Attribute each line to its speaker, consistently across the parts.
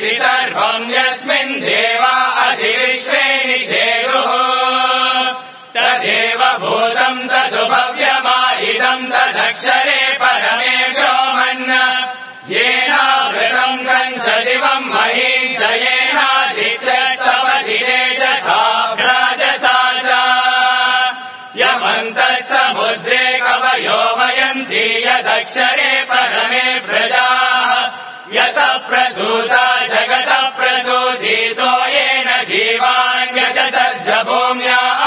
Speaker 1: इति सर्वम् यस्मिन् देवा अधिविश्वे निषेदुः तदेव भूतम् तदुभव्यमा इदम् तदक्षरे परमे व्योमन् येनावृतम् कञ्च दिवम् महीम् च येनादित्यस्तपति तेजसा राजसा च यमन्तः समुद्रे कवयो वयन्ति यदक्षरे परमे प्रजाः यतः प्रसूता जगतः प्रसूदितो येन जीवान्यजसर्ज भूम्याः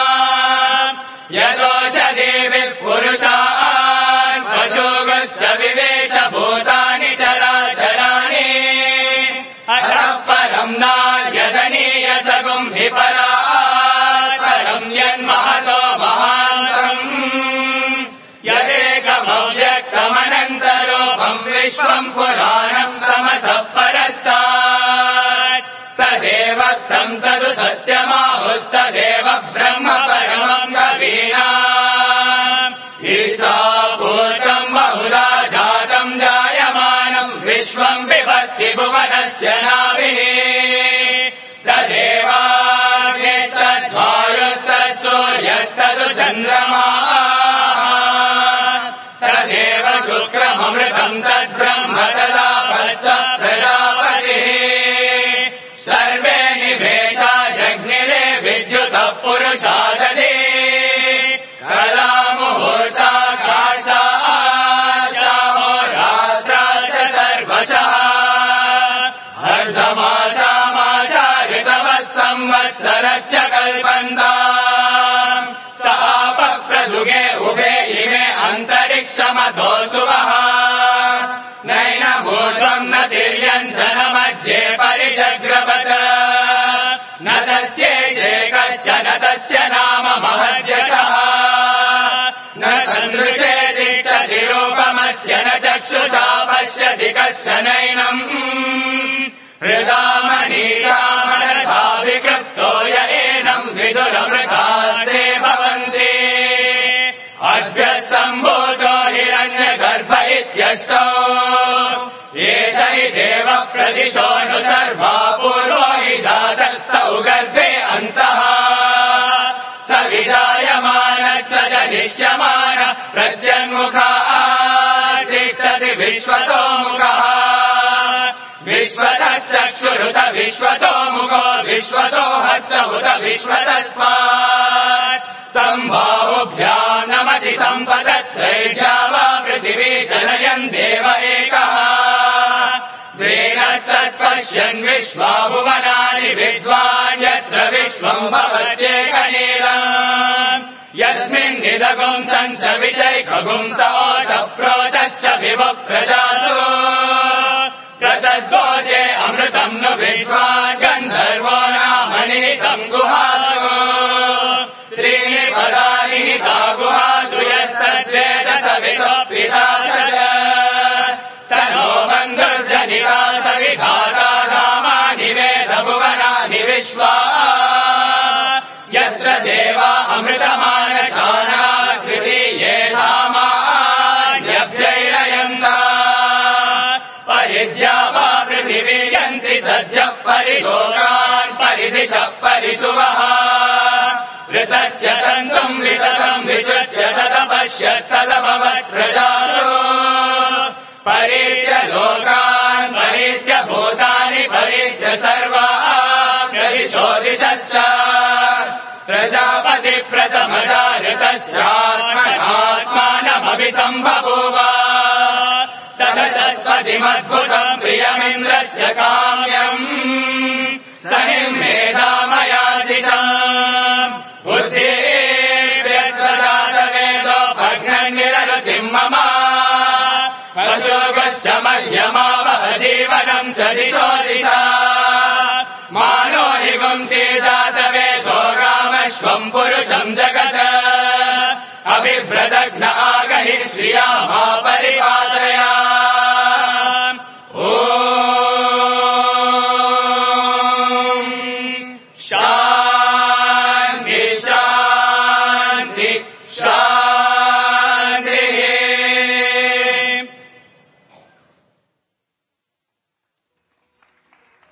Speaker 1: यदोषदेवि पुरुषान् पशुगश्च विवेश भूतानि चराचराणि अतः परम् नार्यदनीय सगुम् हि परात्परम् यन्महतो महान्तम् यदेकमव्यक्तमनन्तरूपम् विश्वम् पुराणम् तमसः परस्तात् तदेव तम् तदु सत्यमाहुस्तदेव ब्रह्म परमम् कवीना ईशापूर्तम् बहुधा जातम् जायमानम् विश्वम् विभक्ति भुवनस्य नाभिः तदेवाग्नेस्तद्वायुस्तत्सूर्यस्तदु चन्द्रमा तदेव शुक्रममृतम् तद्ब्रह्म तदापश्च प्रजापतिः सर्वे निभेषा जग्निरे विद्युतः पुरुषादले कलामुहूर्ताकाशाहो रात्रा च सर्वशः अर्धमासामाचारितवः संवत्सरस्य कल्पन्ता सापप्रदुगे उभे इमे अन्तरिक्षमथो सुवः नैनभूतम् न तिर्यञ्जन मध्ये परिजग्रवत् न तस्येकश्च न तस्य नाम महद्यतः न सन्दृशे तिष्ठति रूपमस्य न चक्षुषा पश्यति कश्चनैनम् हृदा मनीषा मनसा विकृप्तो य एनम् विदुरमृतास्ते भवन्ति अभ्यस्तम्भूतो हिरण्यगर्भ इत्यष्टौ एष हि देव प्रदिशोऽनु सर्वा पूर्वो हि जातः सौगर्भे अन्तः स विजायमानः स जनिष्यमान प्रत्यन्मुखा तिष्ठति विश्वतो मुखः विश्वतः चक्षुरुत विश्वतो मुखो विश्वतो हस्तमुत विश्वतस्मात् सम्बाहुभ्याम् नमति सम्पदत्रैभ्या वा पृथिवी जनयन् देव एकः स्वेन तत्पश्यन् विश्वा भुवनानि विद्वान् यत्र विश्वम् भवत्येकनीलम् यस्मिन्निदगुम् सञ्च विचैकगुम् स ओतः प्रोतश्च विव प्रजासु प्रतद्गोजे अमृतम् नु विश्वान् गन्धर्वो नामनीतम् गुहासु त्रीणि पदानि सा गुहासु यस्तद्वेद सवितो पिता स नो बन्धुर्जनिता सविधाता नामानि वेद भुवनानि विश्वा यत्र देवा अमृतमानशाना तृतीये धामान्यभ्यैरयन्ता परिज्या वा पृथिवी यन्ति सद्यः परिलोकान् परिदिशः परिशुवः ऋतस्य तन्तुम् विततम् विचृत्य तदपश्यत्तदभवत् प्रजासु परीत्य लोकान् परीत्य भूतानि परीत्य सर्वाः प्रदिशो दिशश्च प्रजापति प्रथमदा ऋतस्यात्मनात्मानमभिसम्बभूव सरस्वतिमद्भुतम् प्रियमिन्द्रस्य काम्यम् स निमेधामयाचिषम् बुद्धिर्यद्वदातवेदो भग्ननिररुतिम् मम अशोकश्च मह्यमावह जीवनम् च दिशो दिशा मानो हिगुंसि जातवेदो रामश्वम् पुरुषम् जगत् अभिव्रदग्न आगहि श्रिया मा परिपालया ॐ शान्ति शान्ति शान्तिः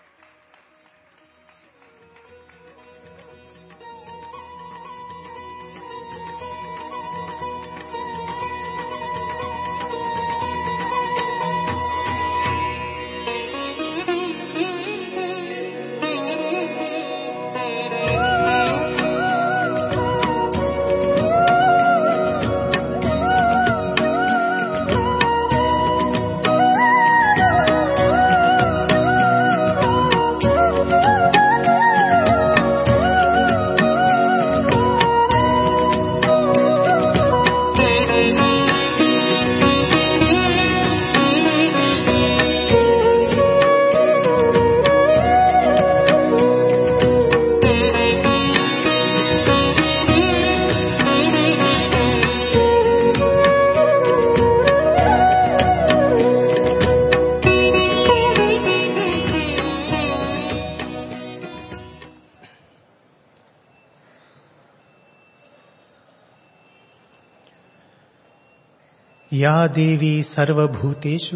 Speaker 2: या देवी सर्वभूतेषु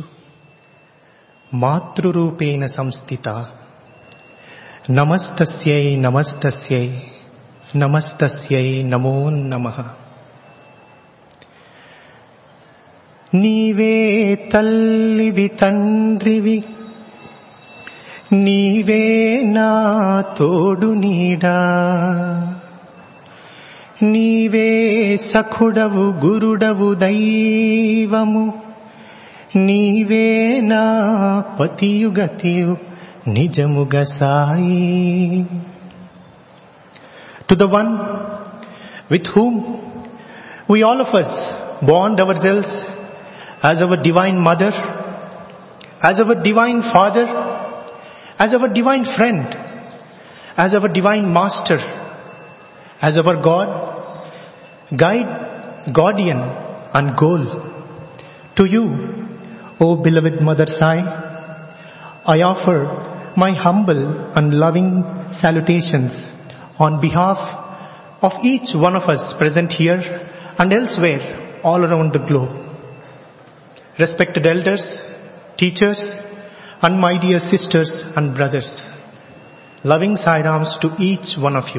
Speaker 2: मातृरूपेण संस्थिता नमस्तस्यै नमस्तस्यै నమస్తస్యై నమో నమ నీవే తల్లివి తండ్రివి నీవే నా తోడు నీడా నీవే సఖుడవు గురుడవు దైవము నీవే నా పతియు గతియు నిజముగ Sai to the one with whom we all of us bond ourselves as our divine mother, as our divine father, as our divine friend, as our divine master, as our God, guide, guardian and goal. To you, O beloved Mother Sai, I offer my humble and loving salutations on behalf of each one of us present here and elsewhere all around the globe. Respected elders, teachers, and my dear sisters and brothers, loving Sairams to each one of you.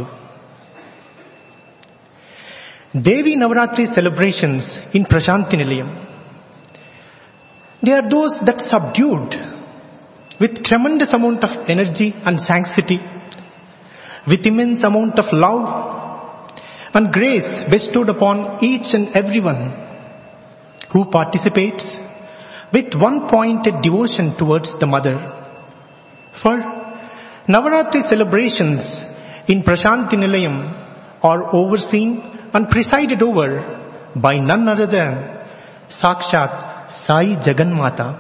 Speaker 2: Devi Navaratri celebrations in Prashanti Nilayam, they are those that subdued with tremendous amount of energy and sanctity with immense amount of love and grace bestowed upon each and everyone who participates with one pointed devotion towards the mother. For Navaratri celebrations in Prashanti Nilayam are overseen and presided over by none other than Sakshat Sai Jaganmata.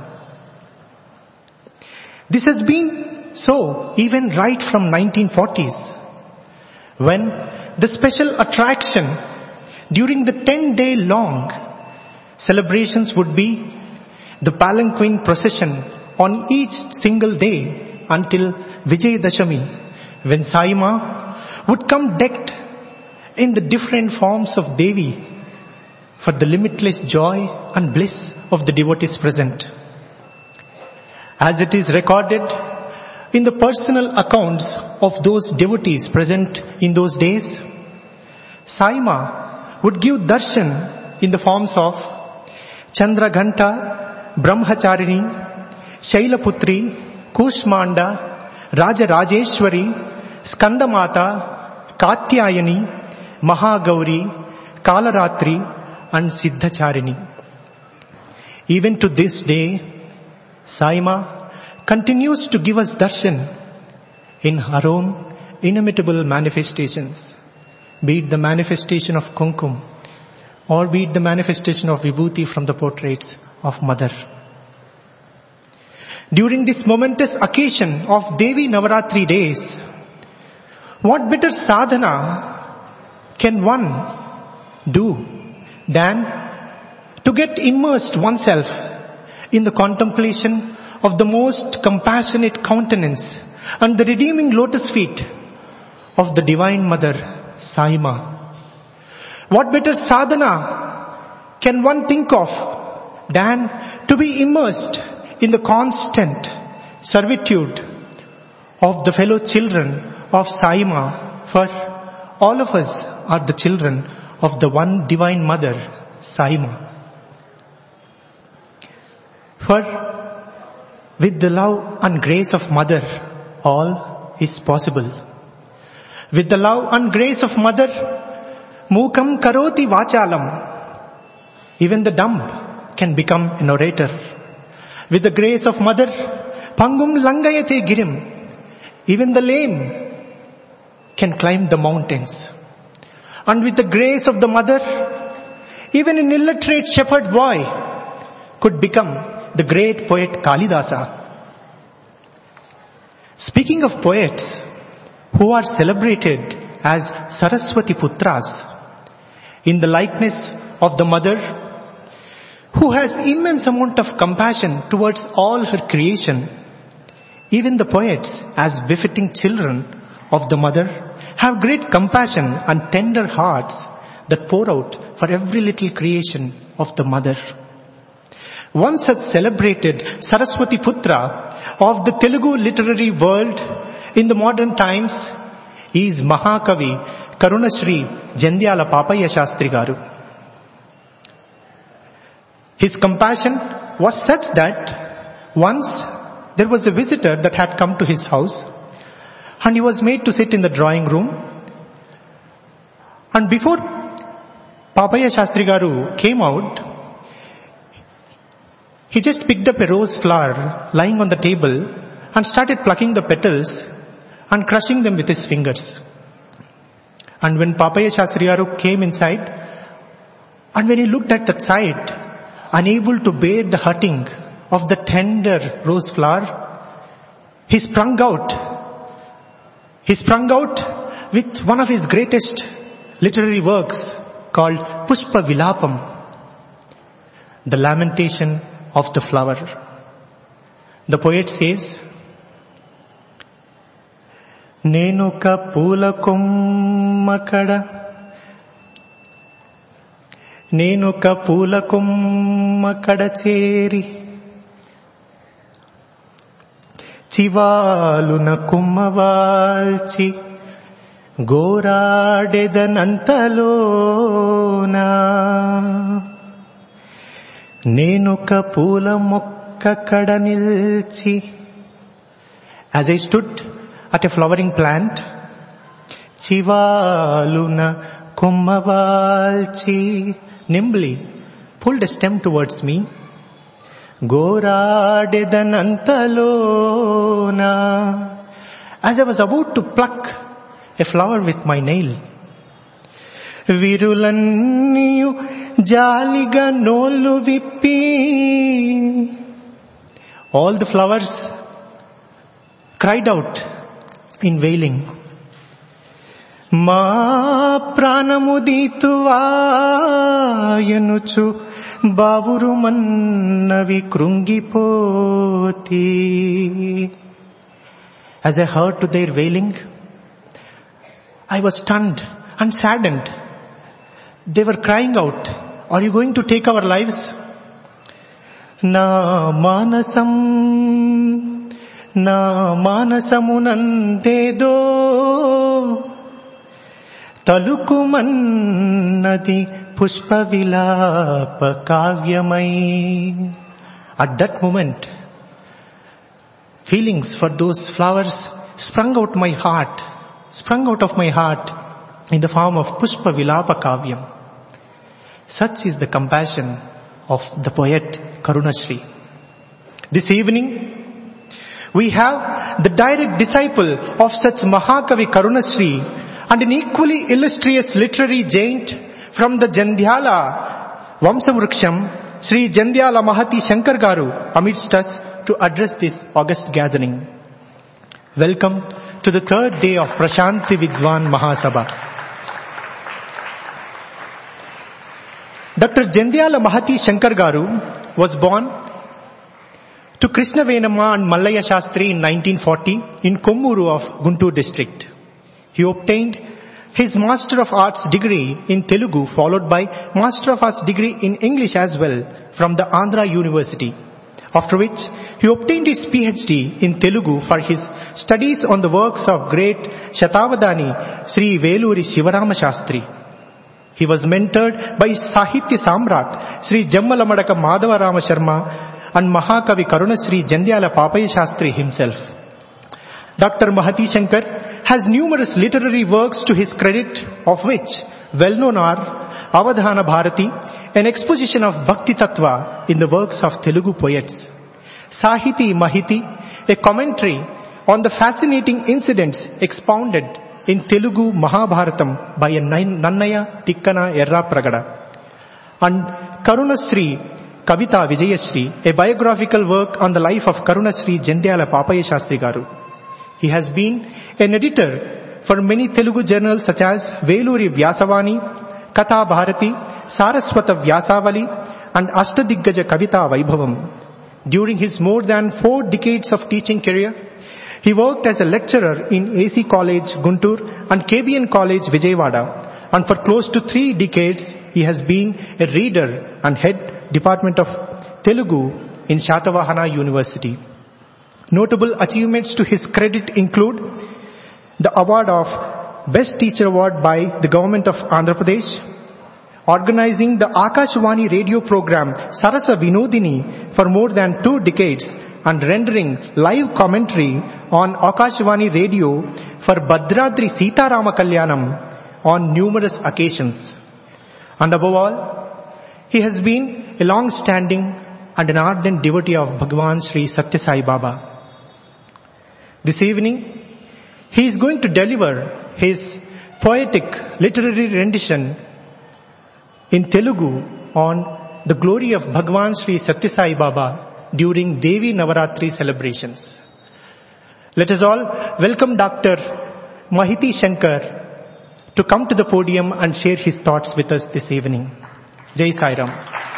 Speaker 2: This has been so even right from 1940s when the special attraction during the 10 day long celebrations would be the palanquin procession on each single day until Vijay Dashami when Saima would come decked in the different forms of Devi for the limitless joy and bliss of the devotees present. As it is recorded in the personal accounts of those devotees present in those days, Saima would give darshan in the forms of Chandraghanta, Brahmacharini, Shailaputri, Kushmanda, Rajarajeshwari, Skandamata, Katyayani, Mahagauri, Kalaratri and Siddhacharini. Even to this day, Saima continues to give us darshan in her own inimitable manifestations, be it the manifestation of kumkum or be it the manifestation of vibhuti from the portraits of mother. During this momentous occasion of Devi Navaratri days, what better sadhana can one do than to get immersed oneself in the contemplation of the most compassionate countenance and the redeeming lotus feet of the Divine Mother, Saima. What better sadhana can one think of than to be immersed in the constant servitude of the fellow children of Saima for all of us are the children of the one Divine Mother, Saima. For with the love and grace of mother, all is possible. With the love and grace of mother, mukam karoti vachalam. Even the dumb can become an orator. With the grace of mother, pangum langayate girim. Even the lame can climb the mountains. And with the grace of the mother, even an illiterate shepherd boy could become the great poet Kalidasa. Speaking of poets who are celebrated as Saraswati Putras, in the likeness of the mother who has immense amount of compassion towards all her creation, even the poets as befitting children of the mother have great compassion and tender hearts that pour out for every little creation of the mother. one such celebrated Saraswati Putra of the Telugu literary world in the modern times is Mahakavi Karunashri Jandyala Papaya Shastri Garu. His compassion was such that once there was a visitor that had come to his house and he was made to sit in the drawing room and before Papaya Shastri Garu came out, he just picked up a rose flower lying on the table and started plucking the petals and crushing them with his fingers. And when Papaya Shastri Garu came inside, and when he looked at that sight, unable to bear the hurting of the tender rose flower, he sprung out. He sprung out with one of his greatest literary works called Pushpa Vilapam, the lamentation of the flower. The poet says, నేనొక పూల కొమ్మకడ నేనొక పూల కొమ్మకడ చేరి చివాలున కుమ్మవాల్చి గోరాడెదనంతలోనా నేనొక పూల మొక్క కడ నిల్చి as I stood at a flowering plant చివాలున కొమ్మవాల్చి nimbly pulled a stem towards me గోరాడెదనంతలోనా as I was about to pluck a flower with my nail విరులన్నీయు జాలిగా నోళ్ళు విప్పి all the flowers cried out in wailing మా ప్రాణము దీతువాయనుచు బావురు మన్నవి కృంగిపోతి As I heard to their wailing, I was stunned and saddened. They were crying out, are you going to take our lives? నా మానసం నా మానసమునందేదో తలుకుమన్నది పుష్ప విలాప కావ్యమై at that moment feelings for those flowers sprung out my heart, sprung out of my heart in the form of Pushpa Vilapa Kavyam. Such is the compassion of the poet Karunashri. This evening, we have the direct disciple of such Mahakavi Karunashri and an equally illustrious literary giant from the Jandhyala Vamsamruksham, Sri Jandhyala Mahati Shankar Garu amidst us to address this august gathering. Welcome to the third day of Prashanti Vidwan Mahasabha. Dr. Jandhyala Mahati Shankar Garu was born to Krishna Venamma and Mallaya Shastri in 1940 in Kommuru of Guntur district. He obtained his Master of Arts degree in Telugu followed by Master of Arts degree in English as well from the Andhra University. After which he obtained his PhD in Telugu for his studies on the works of great Shatavadani Sri Veluri Shivarama Shastri. He was mentored by Sahitya Samrat Sri Jammalamadaka Madhava Rama Sharma and Mahakavi Karunasri Jandyala Papaya Shastri himself. Dr. Mahati Shankar has numerous literary works to his credit of which well-known are Avadhana Bharati, an exposition of Bhakti Tattva in the works of Telugu poets. Sahiti Mahiti, a commentary on the fascinating incidents expounded in Telugu Mahabharatam by a Nannaya Tikkana Erra Pragada. And Karunasri Kavita Vijayasri, a biographical work on the life of Karunasri Jandyala Papaya Shastri Garu. He has been an editor for many Telugu journals such as Veluri Vyasavani, Katha Bharati, Saraswata Vyasavali and Ashtadiggaja Kavita Vaibhavam. During his more than four decades of teaching career, he worked as a lecturer in AC College Guntur and KBN College Vijayawada and for close to three decades he has been a reader and head Department of Telugu in Shatavahana University. Notable achievements to his credit include the award of Best Teacher Award by the Government of Andhra Pradesh, organizing the Akashvani radio program Sarasa Vinodini for more than two decades and rendering live commentary on Akashvani radio for Bhadradri Sitarama Kalyanam on numerous occasions. And above all, he has been a long-standing and an ardent devotee of Bhagavan Sri Satya Sai Baba. This evening, he is going to deliver his poetic literary rendition in Telugu on the glory of Bhagavan Sri Satya Sai Baba during Devi Navaratri celebrations. Let us all welcome Dr. Mahiti Shankar to come to the podium and share his thoughts with us this evening. Jai Sai Ram.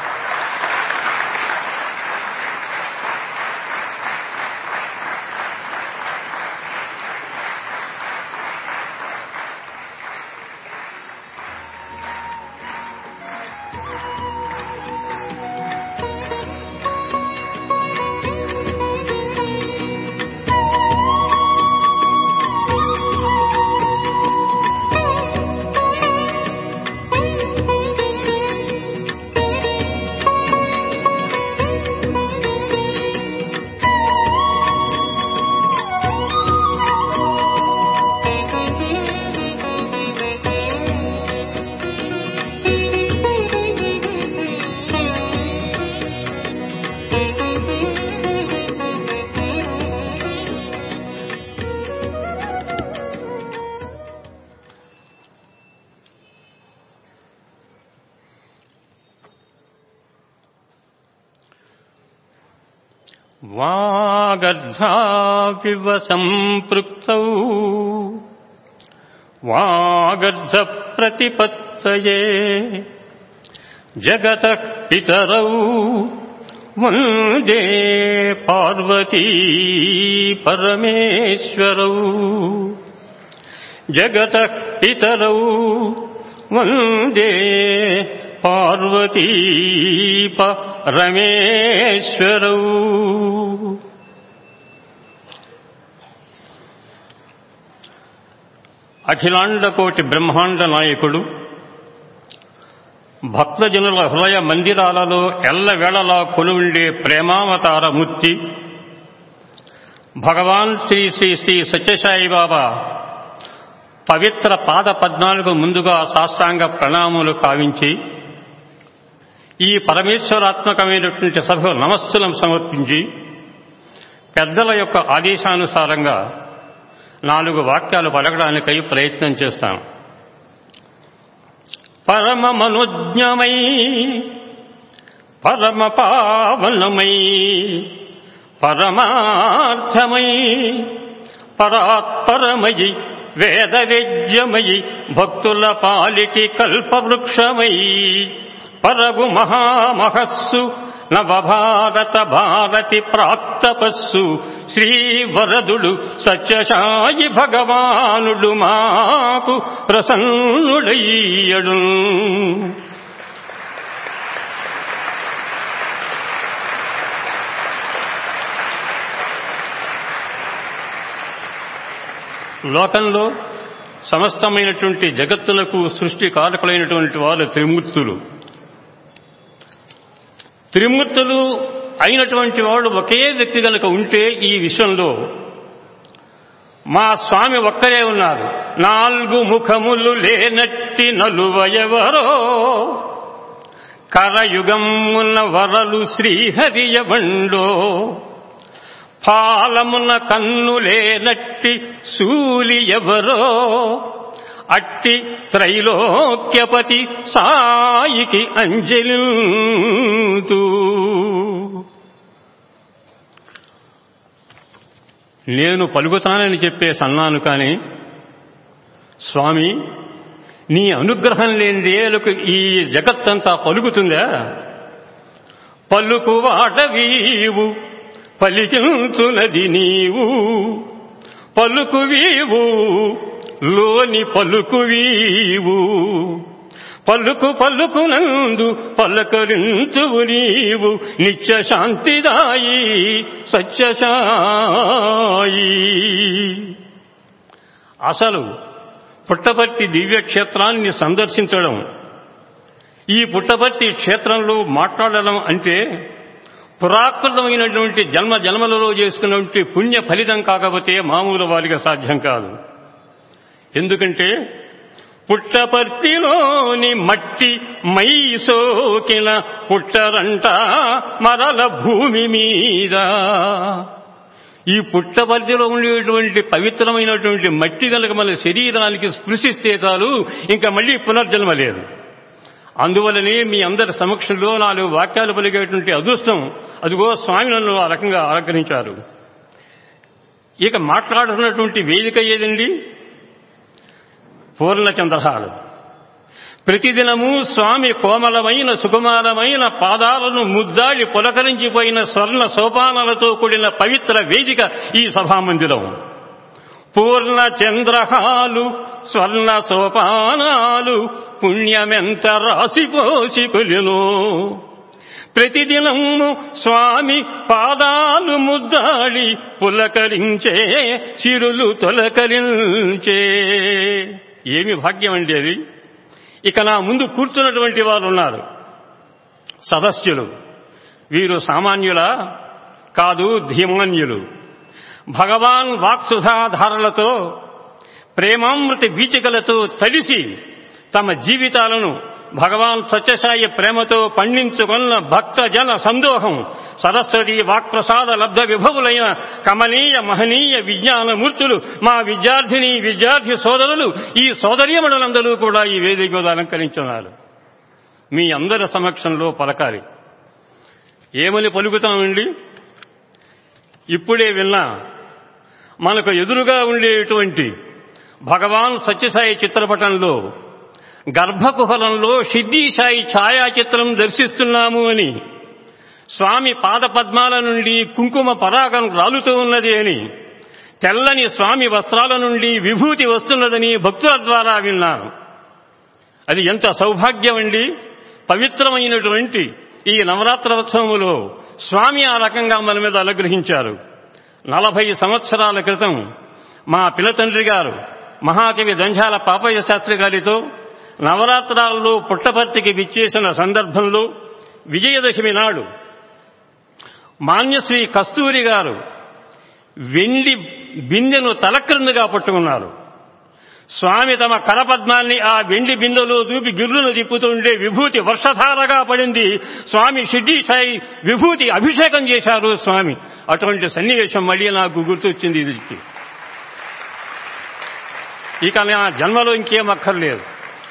Speaker 3: వాగర్ధావివ సంపృక్తౌ వాగర్ధ ప్రతిపత్తయే జగత పితరౌ వందే పార్వతీ పరమేశ్వరౌ జగత పితరౌ వందే పార్వతీ పరమేశ్వరౌ అఖిలాండకోటి బ్రహ్మాండ నాయకుడు భక్తజనుల హృదయ మందిరాలలో ఎల్లవేళలా కొలువుండే ప్రేమావతార మూర్తి భగవాన్ శ్రీ శ్రీ శ్రీ సత్యసాయి బాబా పవిత్ర పాద పద్నాలుగు ముందుగా సాష్టాంగ ప్రణాములు కావించి ఈ పరమేశ్వరాత్మకమైనటువంటి సభ నమస్సులను సమర్పించి పెద్దల యొక్క ఆదేశానుసారంగా నాలుగు వాక్యాలు పలకడానికై ప్రయత్నం చేస్తాను పరమ మనోజ్ఞమై పరమ పావనమై పరమార్థమై పరాత్పరమయి వేద విద్యమయి భక్తుల పాలిటి కల్పవృక్షమై పరగు మహామహస్సు నవభారత భారతి ప్రాక్తపస్సు శ్రీవరదుడు సత్యసాయి భగవానుడు మాకు ప్రసన్నుడయ్యడు లోకంలో సమస్తమైనటువంటి జగత్తులకు సృష్టి కారకులైనటువంటి వారు త్రిమూర్తులు త్రిమూర్తులు అయినటువంటి వాడు ఒకే వ్యక్తి కనుక ఉంటే ఈ విశ్వంలో మా స్వామి ఒక్కరే ఉన్నారు నాలుగు ముఖములు లేనట్టి నలువయవరో కరయుగమున వరలు శ్రీహరియవండో పాలమున కన్ను లేనట్టి శూలి ఎవరో అట్టి త్రైలోక్యపతి సాయికి అంజలితూ నేను పలుకుతానని చెప్పే సన్నాను కాని స్వామి నీ అనుగ్రహం లేని ఏలకు ఈ జగత్తంతా పలుకుతుందా పలుకు వాడవీవు పలికించునది నీవు పలుకువీవు లోని పలుకువీవు పలుకు పలుకునందు పలకరించువు నీవు నిత్య శాంతిదాయి సత్యశాయి అసలు పుట్టపర్తి దివ్యక్షేత్రాన్ని సందర్శించడం ఈ పుట్టపర్తి క్షేత్రంలో మాట్లాడడం అంటే పురాకృతమైనటువంటి జన్మ జన్మలలో చేసుకున్నటువంటి పుణ్య ఫలితం కాకపోతే మామూలు వారికి సాధ్యం కాదు ఎందుకంటే పుట్టపర్తిలోని మట్టి మై సోకిన పుట్టరంట మరల భూమి మీద ఈ పుట్టపర్తిలో ఉండేటువంటి పవిత్రమైనటువంటి మట్టి కనుక మన శరీరానికి స్పృశిస్తే చాలు ఇంకా మళ్ళీ పునర్జన్మ లేదు అందువలనే మీ అందరి సమక్షంలో నాలుగు వాక్యాలు పలిగేటువంటి అదృష్టం అదిగో స్వామి నన్ను ఆ రకంగా అలంకరించారు ఇక మాట్లాడుతున్నటువంటి వేదిక ఏదండి పూర్ణచంద్రహాలు ప్రతిదినము స్వామి కోమలమైన సుకుమారమైన పాదాలను ముద్దాడి పులకరించిపోయిన స్వర్ణ సోపానాలతో కూడిన పవిత్ర వేదిక ఈ సభామందిరం పూర్ణ చంద్రహాలు స్వర్ణ సోపానాలు పుణ్యమెంత రాసిపోసి కొలిను ప్రతిదినము స్వామి పాదాలు ముద్దాడి పులకరించే చిరులు తొలకరించే ఏమి భాగ్యం అండి అది ఇక నా ముందు కూర్చున్నటువంటి వారు ఉన్నారు సదస్యులు వీరు సామాన్యుల కాదు ధీమాన్యులు భగవాన్ వాక్సుధాధారలతో ప్రేమామృతి వీచికలతో తడిసి తమ జీవితాలను భగవాన్ సత్యసాయి ప్రేమతో పండించుకున్న భక్త జన సందోహం సరస్వతి వాక్ప్రసాద లబ్ధ విభవులైన కమనీయ మహనీయ విజ్ఞానమూర్తులు మా విద్యార్థిని విద్యార్థి సోదరులు ఈ సోదరీమణులందరూ కూడా ఈ వేదిక మీద అలంకరించున్నారు మీ అందరి సమక్షంలో పలకాలి ఏమని పలుకుతామండి ఇప్పుడే విన్నా మనకు ఎదురుగా ఉండేటువంటి భగవాన్ సత్యసాయి చిత్రపటంలో గర్భకుహలంలో సిద్ధిసాయి ఛాయాచిత్రం దర్శిస్తున్నాము అని స్వామి పాదపద్మాల నుండి కుంకుమ పరాగం రాలుతూ ఉన్నది అని తెల్లని స్వామి వస్త్రాల నుండి విభూతి వస్తున్నదని భక్తుల ద్వారా విన్నాను అది ఎంత సౌభాగ్యం అండి పవిత్రమైనటువంటి ఈ నవరాత్రోత్సవములో స్వామి ఆ రకంగా మన మీద అనుగ్రహించారు నలభై సంవత్సరాల క్రితం మా పిలతండ్రి గారు మహాకవి దంజాల పాపయ్య శాస్త్రి గారితో నవరాత్రాల్లో పుట్టపర్తికి విచ్చేసిన సందర్భంలో విజయదశమి నాడు మాన్యశ్రీ కస్తూరి గారు వెండి బిందెను తలక్రిందుగా పట్టుకున్నారు స్వామి తమ కరపద్మాన్ని ఆ వెండి బిందెలో దూపి గిర్రును తిప్పుతుండే విభూతి వర్షధారగా పడింది స్వామి షిడ్డీ సాయి విభూతి అభిషేకం చేశారు స్వామి అటువంటి సన్నివేశం మళ్ళీ నాకు గుర్తొచ్చింది ఇది ఇక నా జన్మలో ఇంకేం అక్కర్లేదు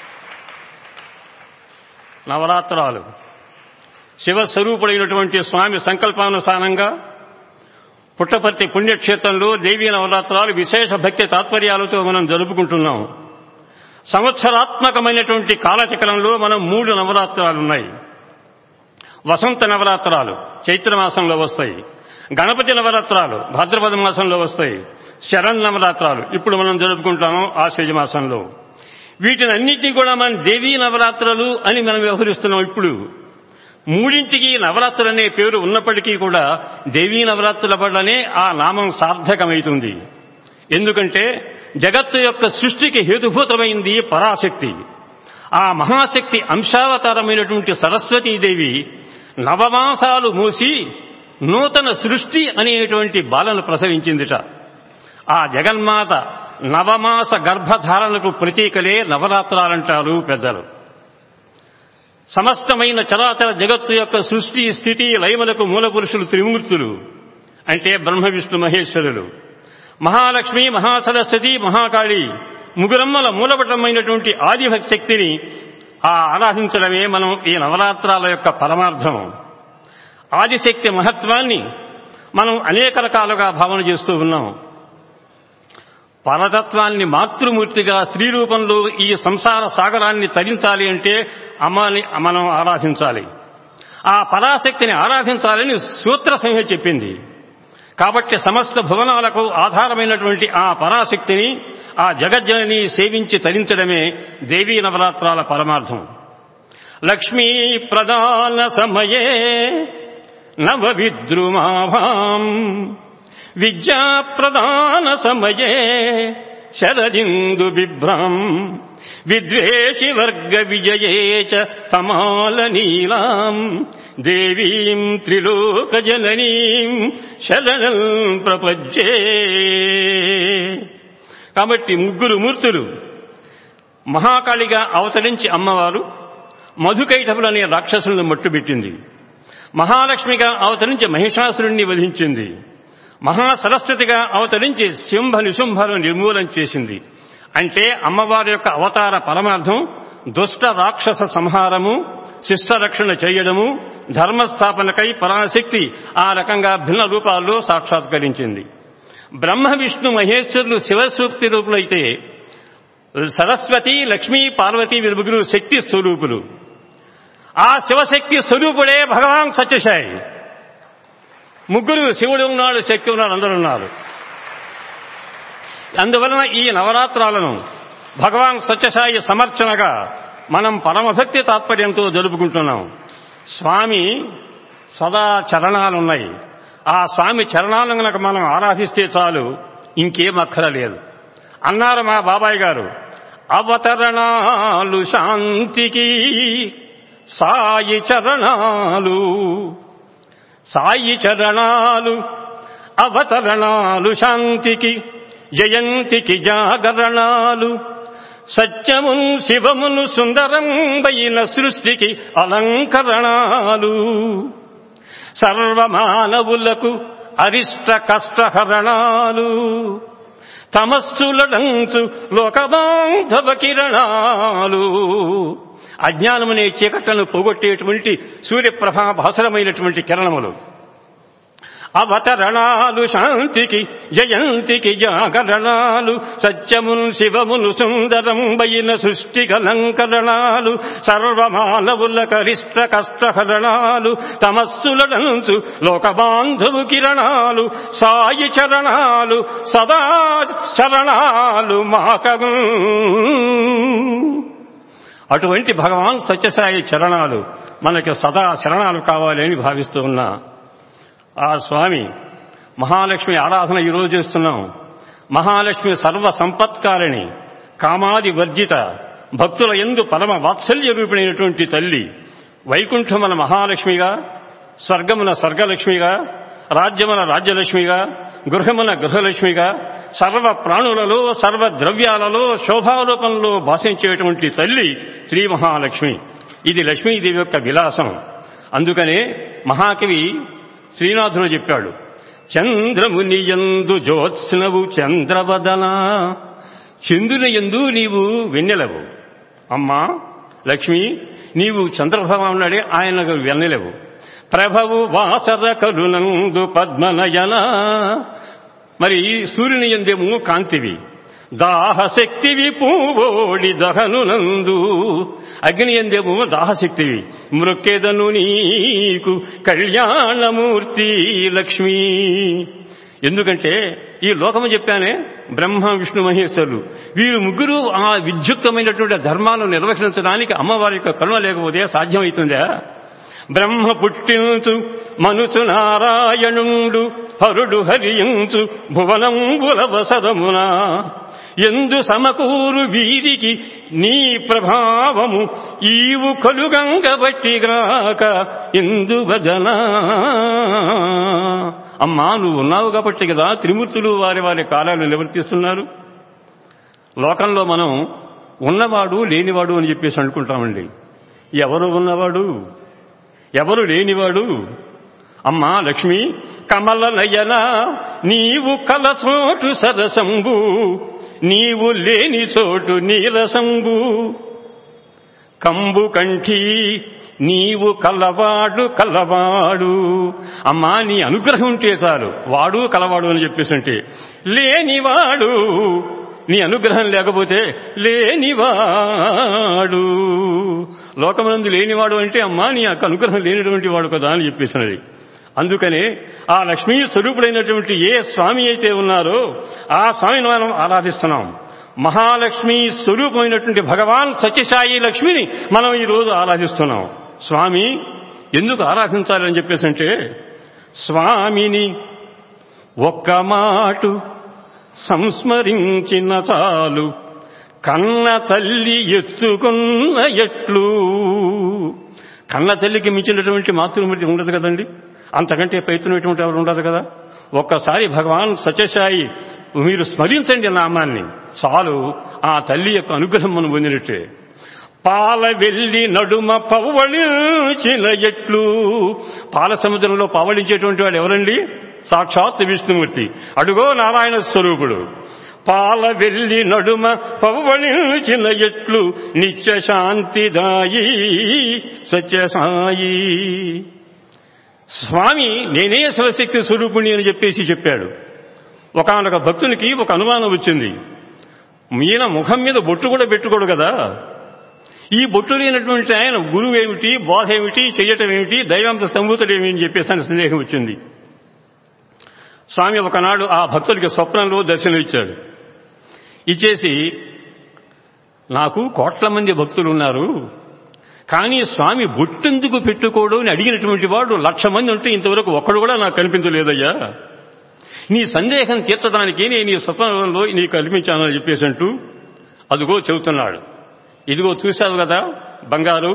Speaker 3: నవరాత్రాలు శివస్వరూపుడైనటువంటి స్వామి సంకల్పానుసారంగా పుట్టపర్తి పుణ్యక్షేత్రంలో దేవీ నవరాత్రాలు విశేష భక్తి తాత్పర్యాలతో మనం జరుపుకుంటున్నాం సంవత్సరాత్మకమైనటువంటి కాలచక్రంలో మనం మూడు నవరాత్రాలు ఉన్నాయి వసంత నవరాత్రాలు చైత్ర మాసంలో వస్తాయి గణపతి నవరాత్రాలు భాద్రపద మాసంలో వస్తాయి శరణ్ నవరాత్రాలు ఇప్పుడు మనం జరుపుకుంటాము ఆశ్వజ మాసంలో వీటిని అన్నింటినీ కూడా మనం దేవీ నవరాత్రులు అని మనం వ్యవహరిస్తున్నాం ఇప్పుడు మూడింటికి నవరాత్రులు అనే పేరు ఉన్నప్పటికీ కూడా దేవీ నవరాత్రుల వల్లనే ఆ నామం సార్థకమవుతుంది ఎందుకంటే జగత్తు యొక్క సృష్టికి హేతుభూతమైంది పరాశక్తి ఆ మహాశక్తి అంశావతారమైనటువంటి సరస్వతీదేవి నవమాసాలు మూసి నూతన సృష్టి అనేటువంటి బాలను ప్రసరించిందిట ఆ జగన్మాత నవమాస గర్భధారణకు ప్రతీకలే నవరాత్రాలంటారు పెద్దలు సమస్తమైన చరాచర జగత్తు యొక్క సృష్టి స్థితి లయములకు మూలపురుషులు త్రిమూర్తులు అంటే బ్రహ్మ విష్ణు మహేశ్వరులు మహాలక్ష్మి మహాసరస్వతి మహాకాళి ముగురమ్మల మూలపటమైనటువంటి ఆదిభక్తి శక్తిని ఆ ఆరాధించడమే మనం ఈ నవరాత్రాల యొక్క పరమార్థం ఆదిశక్తి మహత్వాన్ని మనం అనేక రకాలుగా భావన చేస్తూ ఉన్నాం పరతత్వాన్ని మాతృమూర్తిగా స్త్రీ రూపంలో ఈ సంసార సాగరాన్ని తరించాలి అంటే అమ్మని మనం ఆరాధించాలి ఆ పరాశక్తిని ఆరాధించాలని సూత్ర సంహ చెప్పింది కాబట్టి సమస్త భువనాలకు ఆధారమైనటువంటి ఆ పరాశక్తిని ఆ జగజ్జనని సేవించి తరించడమే దేవీ నవరాత్రాల పరమార్థం లక్ష్మీ ప్రదాన సమయే నవ విద్రుమాభాం విద్యా ప్రదాన సమయే శరదిందు బిభ్రాం విద్వేషి వర్గ విజయే చ తమాల నీలాం దేవీం త్రిలోక జననీం శరణం ప్రపజ్యే కాబట్టి ముగ్గురు మూర్తులు మహాకాళిగా అవతరించి అమ్మవారు మధుకైటపులు అనే రాక్షసులను మట్టుబెట్టింది మహాలక్ష్మిగా అవతరించి మహిషాసురుణ్ణి వధించింది మహాసరస్వతిగా అవతరించి శంభ నిశుంభలను నిర్మూలన చేసింది అంటే అమ్మవారి యొక్క అవతార పరమార్థం దుష్ట రాక్షస సంహారము శిష్టరక్షణ చేయడము ధర్మస్థాపనకై పరాశక్తి ఆ రకంగా భిన్న రూపాల్లో సాక్షాత్కరించింది బ్రహ్మ విష్ణు మహేశ్వరులు శివసూక్తి రూపులైతే సరస్వతి లక్ష్మీ పార్వతి వీరు ముగ్గురు శక్తి స్వరూపులు ఆ శివశక్తి స్వరూపుడే భగవాన్ సత్యసాయి ముగ్గురు శివుడు ఉన్నాడు శక్తి ఉన్నాడు అందరూ ఉన్నారు అందువలన ఈ నవరాత్రాలను భగవాన్ సత్యసాయి సమర్చనగా మనం పరమభక్తి తాత్పర్యంతో జరుపుకుంటున్నాం స్వామి సదా చరణాలున్నాయి ఆ స్వామి చరణాలను గనక మనం ఆరాధిస్తే చాలు ఇంకేం అక్కరలేదు అన్నారు మా బాబాయ్ గారు అవతరణాలు శాంతికి సాయి చరణాలు సాయి చరణాలు అవతరణాలు శాంతికి జయంతికి జాగరణాలు సత్యమును శివమును సుందరంబైన సృష్టికి అలంకరణాలు సర్వమానవులకు అరిష్ట కష్టహరణాలు తమస్సులడంచు లోకబాంధవ కిరణాలు అజ్ఞానమనే చీకట్లను పోగొట్టేటువంటి సూర్యప్రభా భాసురమైనటువంటి కిరణములు అవతరణాలు శాంతికి జయంతికి జాగరణాలు సత్యమును శివమును సుందరం బైన సృష్టి అలంకరణాలు సర్వమానవుల కరిష్ట కష్టహరణాలు తమస్సులడంచు లోకబాంధవు కిరణాలు సాయి చరణాలు సదా చరణాలు మాకగు అటువంటి భగవాన్ సత్యసాయి చరణాలు మనకి సదా శరణాలు కావాలి అని భావిస్తూ ఉన్నా ఆ స్వామి మహాలక్ష్మి ఆరాధన ఈరోజు చేస్తున్నాం మహాలక్ష్మి సర్వ సంపత్కారిణి కామాది వర్జిత భక్తుల ఎందు పరమ వాత్సల్య రూపిణైనటువంటి తల్లి వైకుంఠమున మహాలక్ష్మిగా స్వర్గమున స్వర్గలక్ష్మిగా రాజ్యమున రాజ్యలక్ష్మిగా గృహమున గృహలక్ష్మిగా సర్వ ప్రాణులలో సర్వ ద్రవ్యాలలో శోభారూపంలో భాషించేటువంటి తల్లి శ్రీ మహాలక్ష్మి ఇది లక్ష్మీదేవి యొక్క విలాసం అందుకనే మహాకవి శ్రీనాథుడు చెప్పాడు చంద్రముని ఎందు జ్యోత్స్నవు చంద్రవదన చంద్రుని ఎందు నీవు వెన్నెలవు అమ్మా లక్ష్మి నీవు చంద్రభావం ఉన్నాడే ఆయనకు వెన్నెలవు ప్రభవు వాసర కరునందు పద్మనయన మరి సూర్యుని ఎందేమో కాంతివి దాహశక్తివి పూవోడి దహనునందు అగ్ని ఎందేమో దాహశక్తివి మృక్కెదను నీకు కళ్యాణమూర్తి లక్ష్మీ ఎందుకంటే ఈ లోకము చెప్పానే బ్రహ్మ విష్ణు మహేశ్వరులు వీరు ముగ్గురు ఆ విద్యుక్తమైనటువంటి ధర్మాలను నిర్వహించడానికి అమ్మవారి యొక్క కరుణ లేకపోతే సాధ్యమవుతుందా బ్రహ్మ పుట్టించు మనుసు నారాయణుండు హరుడు హరియించు భువనంబుల వసరమున ఎందు సమకూరు వీరికి నీ ప్రభావము ఈవు కలుగంగ బట్టిగాక ఎందు భజన అమ్మా నువ్వు ఉన్నావు కాబట్టి కదా త్రిమూర్తులు వారి వారి కాలాలు నివర్తిస్తున్నారు లోకంలో మనం ఉన్నవాడు లేనివాడు అని చెప్పేసి అనుకుంటామండి ఎవరు ఉన్నవాడు ఎవరు లేనివాడు అమ్మా లక్ష్మి కమల నయన నీవు కలసోటు సరసంబు నీవు లేని చోటు నీరసంబు కంబు కంఠి నీవు కలవాడు కలవాడు అమ్మా నీ అనుగ్రహం ఉంటే చాలు వాడు కలవాడు అని చెప్పేసి ఉంటే లేనివాడు నీ అనుగ్రహం లేకపోతే లేనివాడు లోకమందు లేనివాడు అంటే అమ్మా నీ యొక్క అనుగ్రహం లేనటువంటి వాడు కదా అని చెప్పేసినది అందుకనే ఆ లక్ష్మీ స్వరూపుడైనటువంటి ఏ స్వామి అయితే ఉన్నారో ఆ స్వామిని మనం ఆరాధిస్తున్నాం మహాలక్ష్మి స్వరూపమైనటువంటి భగవాన్ సత్యసాయి లక్ష్మిని మనం ఈరోజు ఆరాధిస్తున్నాం స్వామి ఎందుకు ఆరాధించాలని చెప్పేసి అంటే స్వామిని ఒక్క మాటు సంస్మరించిన చాలు కన్న తల్లి ఎత్తుకున్న ఎట్లు కన్న తల్లికి మించినటువంటి మాతృమూర్తి ఉండదు కదండి అంతకంటే పైతున్నటువంటి ఎవరు ఉండదు కదా ఒక్కసారి భగవాన్ సత్యసాయి మీరు స్మరించండి నామాన్ని చాలు ఆ తల్లి యొక్క అనుగ్రహం మనం పొందినట్టే పాల వెల్లి నడుమ పవళించిన ఎట్లు పాల సముద్రంలో పవళించేటువంటి వాడు ఎవరండి సాక్షాత్ విష్ణుమూర్తి అడుగో నారాయణ స్వరూపుడు పాల వెల్లి నడుమ పవళించిన ఎట్లు నిత్య శాంతిదాయి సత్యసాయి స్వామి నేనే శివశక్తి స్వరూపుణి అని చెప్పేసి చెప్పాడు ఒకనొక భక్తునికి ఒక అనుమానం వచ్చింది ఈయన ముఖం మీద బొట్టు కూడా పెట్టుకోడు కదా ఈ బొట్టు లేనటువంటి ఆయన గురువు ఏమిటి బోధ ఏమిటి చెయ్యటం ఏమిటి దైవాంశ సంభూతుడు ఏమి అని చెప్పేసి ఆయన సందేహం వచ్చింది స్వామి ఒకనాడు ఆ భక్తుడికి స్వప్నంలో దర్శనం ఇచ్చాడు ఇచ్చేసి నాకు కోట్ల మంది భక్తులు ఉన్నారు కానీ స్వామి బొట్టెందుకు పెట్టుకోడు అని అడిగినటువంటి వాడు లక్ష మంది ఉంటే ఇంతవరకు ఒక్కడు కూడా నాకు కనిపించలేదయ్యా నీ సందేహం తీర్చడానికి నేను ఈ స్వప్నంలో నీకు కల్పించానని చెప్పేసి అంటూ అదిగో చెబుతున్నాడు ఇదిగో చూశావు కదా బంగారు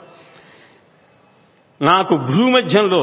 Speaker 3: నాకు భూమధ్యంలో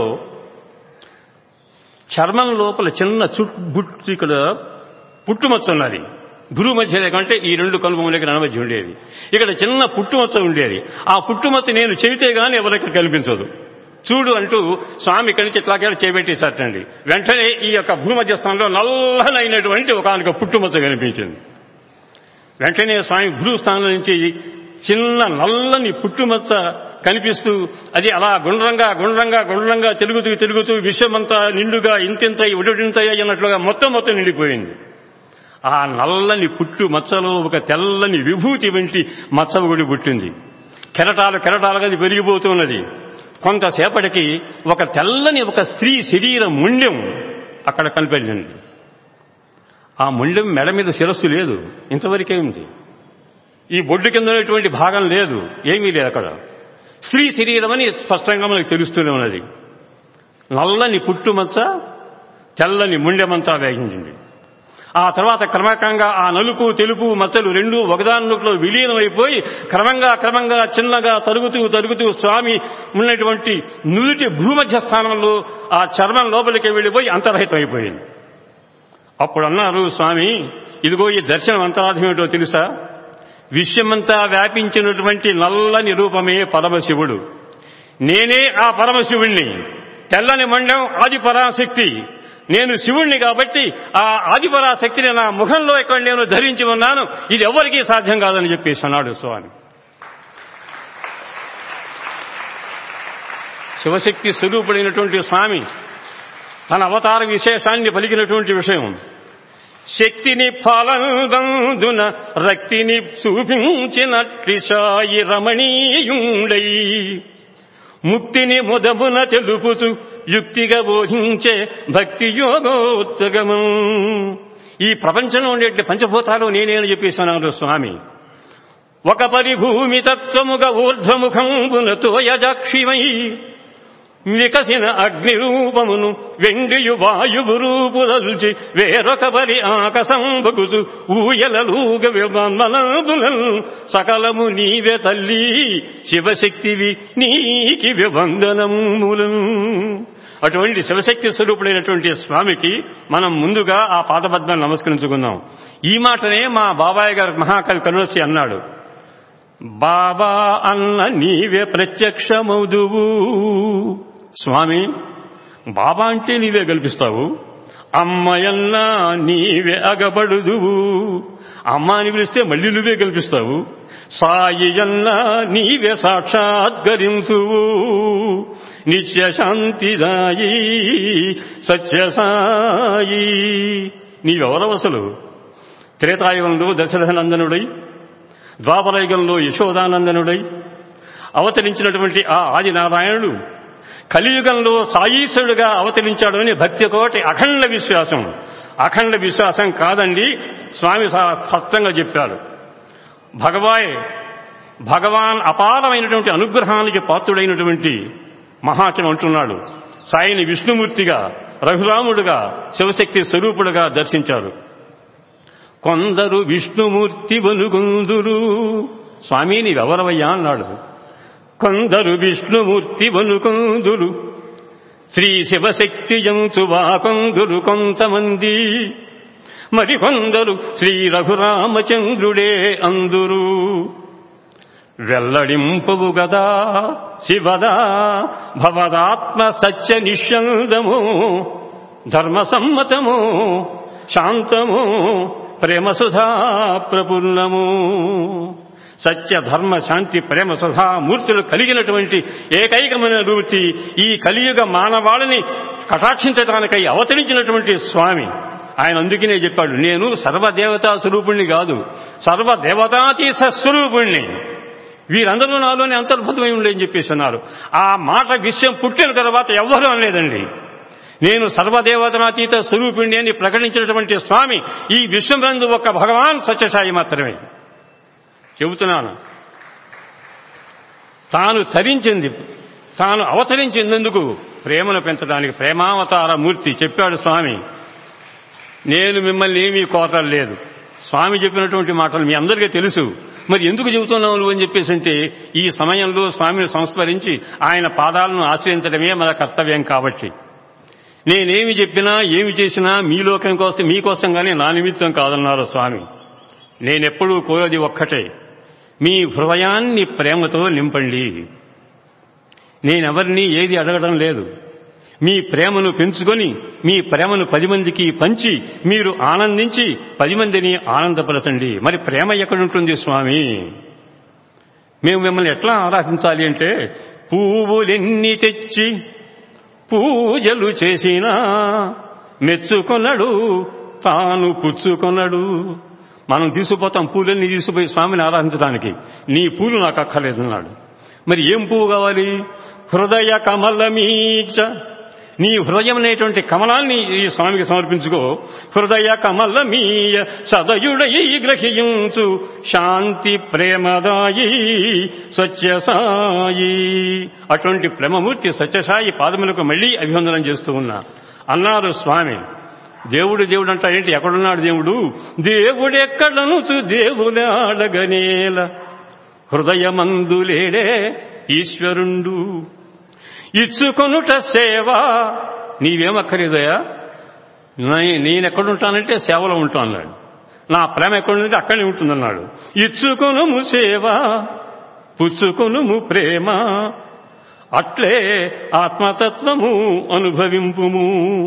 Speaker 3: చర్మం లోపల చిన్న చుట్టు ఇక్కడ పుట్టుమచ్చ ఉన్నది భూమి మధ్య లేకంటే ఈ రెండు కనుబొమ్మలకి నడమధ్య ఉండేది ఇక్కడ చిన్న పుట్టుమచ్చ ఉండేది ఆ పుట్టుమచ్చ నేను చెబితే గాని ఎవరికి కనిపించదు చూడు అంటూ స్వామి ఇక్కడి నుంచి ఇట్లాగే చేపెట్టేశారటండి వెంటనే ఈ యొక్క భూమధ్య స్థానంలో నల్లనైనటువంటి ఒక పుట్టుమచ్చ కనిపించింది వెంటనే స్వామి భూ స్థానం నుంచి చిన్న నల్లని పుట్టుమచ్చ కనిపిస్తూ అది అలా గుండ్రంగా గుండ్రంగా గుండ్రంగా తిరుగుతూ తిరుగుతూ విషయమంతా నిండుగా ఇంతింత ఉడింతయ్య అన్నట్లుగా మొత్తం మొత్తం నిండిపోయింది ఆ నల్లని పుట్టు మచ్చలో ఒక తెల్లని విభూతి వంటి మచ్చ ఒకటి పుట్టింది కెరటాలు కెరటాలుగా అది పెరిగిపోతున్నది కొంతసేపటికి ఒక తెల్లని ఒక స్త్రీ శరీర ముండెం అక్కడ కనిపించింది ఆ ముండెం మెడ మీద శిరస్సు లేదు ఇంతవరకే ఉంది ఈ బొడ్డు కింద ఉన్నటువంటి భాగం లేదు ఏమీ లేదు అక్కడ స్త్రీ శరీరం అని స్పష్టంగా మనకు తెలుస్తూనే ఉన్నది నల్లని పుట్టుమచ్చ తెల్లని ముండెమంతా వేగించింది ఆ తర్వాత క్రమకంగా ఆ నలుపు తెలుపు మచ్చలు రెండు ఒకదానిలో విలీనమైపోయి క్రమంగా క్రమంగా చిన్నగా తరుగుతూ తరుగుతూ స్వామి ఉన్నటువంటి నుదుటి భూమధ్య స్థానంలో ఆ చర్మం లోపలికి వెళ్ళిపోయి అంతర్హితమైపోయింది అప్పుడు అన్నారు స్వామి ఇదిగో ఈ దర్శనం అంతరార్థం ఏమిటో తెలుసా విశ్వమంతా వ్యాపించినటువంటి నల్లని రూపమే పరమశివుడు నేనే ఆ పరమశివుణ్ణి తెల్లని మండం ఆది పరాశక్తి నేను శివుణ్ణి కాబట్టి ఆ ఆది పరాశక్తిని నా ముఖంలో ఇక్కడ నేను ధరించి ఉన్నాను ఇది ఎవరికీ సాధ్యం కాదని చెప్పేసి అన్నాడు స్వామి శివశక్తి స్వరూపుడైనటువంటి స్వామి తన అవతార విశేషాన్ని పలికినటువంటి విషయం శక్తిని ఫలందున రక్తిని చూపించినట్టి సాయి రమణీయుండై ముక్తిని ముదమున తెలుపుచు యుక్తిగా బోధించే భక్తి యోగోత్తగము ఈ ప్రపంచంలో ఉండే పంచభూతాలు నేనేని చెప్పేసినాడు స్వామి ఒక పరిభూమి తత్వముగా ఊర్ధ్వముఖంబున తోయజాక్షిమై వికసిన అగ్ని రూపమును వెండియు వాయువు రూపుదల్చి వేరొక పరి ఆకసంబగుసు ఊయలలుగ విమనబులల్ సకలము నీవే తల్లి శివశక్తివి నీకి విబంధనములు అటువంటి శివశక్తి స్వరూపుడైనటువంటి స్వామికి మనం ముందుగా ఆ పాదపద్మాన్ని నమస్కరించుకుందాం ఈ మాటనే మా బాబాయ్ గారు మహాకవి కరుణశ్రీ అన్నాడు బాబా అన్న నీవే ప్రత్యక్షమౌదువు స్వామి బాబా అంటే నీవే కల్పిస్తావు అమ్మయన్నా నీవే అగబడుదువు అమ్మ అని పిలిస్తే మళ్ళీ నువ్వే కల్పిస్తావు సాయి అన్నా నీవే సాక్షాత్కరించువు నిత్య శాంతి సాయి సత్య సాయి నీవెవరవసలు త్రేతాయుగంలో దశరథనందనుడై ద్వాపరయుగంలో యశోదానందనుడై అవతరించినటువంటి ఆ ఆదినారాయణుడు కలియుగంలో సాయీశ్వరుడుగా అవతరించాడు అని భక్తి కోటి అఖండ విశ్వాసం అఖండ విశ్వాసం కాదండి స్వామి చాలా స్పష్టంగా చెప్పారు భగవాయ్ భగవాన్ అపారమైనటువంటి అనుగ్రహానికి పాత్రుడైనటువంటి మహాచం అంటున్నాడు సాయిని విష్ణుమూర్తిగా రఘురాముడుగా శివశక్తి స్వరూపుడుగా దర్శించారు కొందరు విష్ణుమూర్తి వనుగుందురు స్వామి నీవెవరవయ్యా అన్నాడు కొందరు విష్ణుమూర్తి వనుకొందురు శ్రీ శివశక్తి జంచువా కొందరు కొంతమంది మరికొందరు శ్రీ రఘురామచంద్రుడే అందురు వెల్లడింపువు గదా శివదా భవదాత్మ సత్య నిశ్యందము ధర్మసమ్మతము శాంతము ప్రేమసుధా ప్రపూర్ణము సత్య ధర్మ శాంతి ప్రేమ సుధా మూర్తులు కలిగినటువంటి ఏకైకమైన మూర్తి ఈ కలియుగ మానవాళిని కటాక్షించడానికై అవతరించినటువంటి స్వామి ఆయన అందుకనే చెప్పాడు నేను సర్వదేవతా స్వరూపుణ్ణి కాదు సర్వదేవతాతీత స్వరూపుణ్ణి వీరందరూ నాలోనే అంతర్భుతమై ఉండని చెప్పేసి అన్నారు ఆ మాట విషయం పుట్టిన తర్వాత ఎవ్వరూ అనలేదండి నేను సర్వదేవతనాతీత స్వరూపిణి అని ప్రకటించినటువంటి స్వామి ఈ విశ్వమందు ఒక భగవాన్ సత్యసాయి మాత్రమే చెబుతున్నాను తాను తరించింది తాను అవతరించినందుకు ప్రేమను పెంచడానికి ప్రేమావతార మూర్తి చెప్పాడు స్వామి నేను మిమ్మల్ని ఏమీ కోరడం లేదు స్వామి చెప్పినటువంటి మాటలు మీ అందరికీ తెలుసు మరి ఎందుకు చెబుతున్నావు నువ్వు అని చెప్పేసి అంటే ఈ సమయంలో స్వామిని సంస్మరించి ఆయన పాదాలను ఆశ్రయించడమే మన కర్తవ్యం కాబట్టి నేనేమి చెప్పినా ఏమి చేసినా మీ లోకం కోసం మీకోసం కానీ నా నిమిత్తం కాదన్నారు స్వామి నేనెప్పుడూ కోరేది ఒక్కటే మీ హృదయాన్ని ప్రేమతో నింపండి నేనెవరిని ఏది అడగడం లేదు మీ ప్రేమను పెంచుకొని మీ ప్రేమను పది మందికి పంచి మీరు ఆనందించి పది మందిని ఆనందపరచండి మరి ప్రేమ ఎక్కడుంటుంది స్వామి మేము మిమ్మల్ని ఎట్లా ఆరాధించాలి అంటే పువ్వులెన్ని తెచ్చి పూజలు చేసినా మెచ్చుకొనడు తాను పుచ్చుకొనడు మనం తీసుకుపోతాం పూలన్నీ తీసుకుపోయి స్వామిని ఆరాధించడానికి నీ పూలు నాకు అక్కర్లేదన్నాడు మరి ఏం పువ్వు కావాలి హృదయ కమలమీచ నీ హృదయం అనేటువంటి కమలాన్ని ఈ స్వామికి సమర్పించుకో హృదయ కమలమీయ సదయుడై గ్రహించు శాంతి ప్రేమదాయి సత్యసాయి అటువంటి ప్రేమమూర్తి సత్యసాయి పాదములకు మళ్లీ అభివందనం చేస్తూ ఉన్నా అన్నారు స్వామి దేవుడు దేవుడు అంట ఏంటి ఎక్కడున్నాడు దేవుడు దేవుడెక్కడనుచు దేవుడాడగనేల హృదయమందులేడే ఈశ్వరుండు ఇచ్చుకొనుట సేవ నీవేమక్కర్లేదయా నేనెక్కడుంటానంటే సేవలో ఉంటాను అన్నాడు నా ప్రేమ ఎక్కడుంటే అక్కడే ఉంటుందన్నాడు ఇచ్చుకొనుము సేవ పుచ్చుకొనుము ప్రేమ అట్లే ఆత్మతత్వము అనుభవింపుము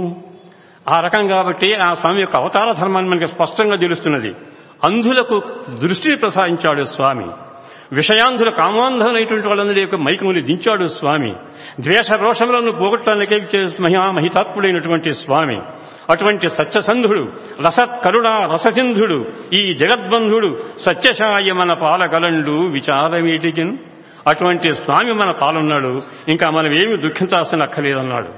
Speaker 3: ఆ రకం కాబట్టి ఆ స్వామి యొక్క అవతార ధర్మాన్ని మనకి స్పష్టంగా తెలుస్తున్నది అంధులకు దృష్టిని ప్రసాదించాడు స్వామి విషయాంధుల కామాంధులైనటువంటి వాళ్ళందరి యొక్క మైకములు దించాడు స్వామి ద్వేష రోషములను పోగొట్టడానికి మహిమా మహితాత్ముడైనటువంటి స్వామి అటువంటి సత్యసంధుడు రసత్కరుణ రససింధుడు ఈ జగద్బంధుడు సత్యశాయ మన పాలగలండు విచారమీటికిన్ అటువంటి స్వామి మన పాలున్నాడు ఇంకా మనం ఏమి దుఃఖించాల్సిన అక్కర్లేదన్నాడు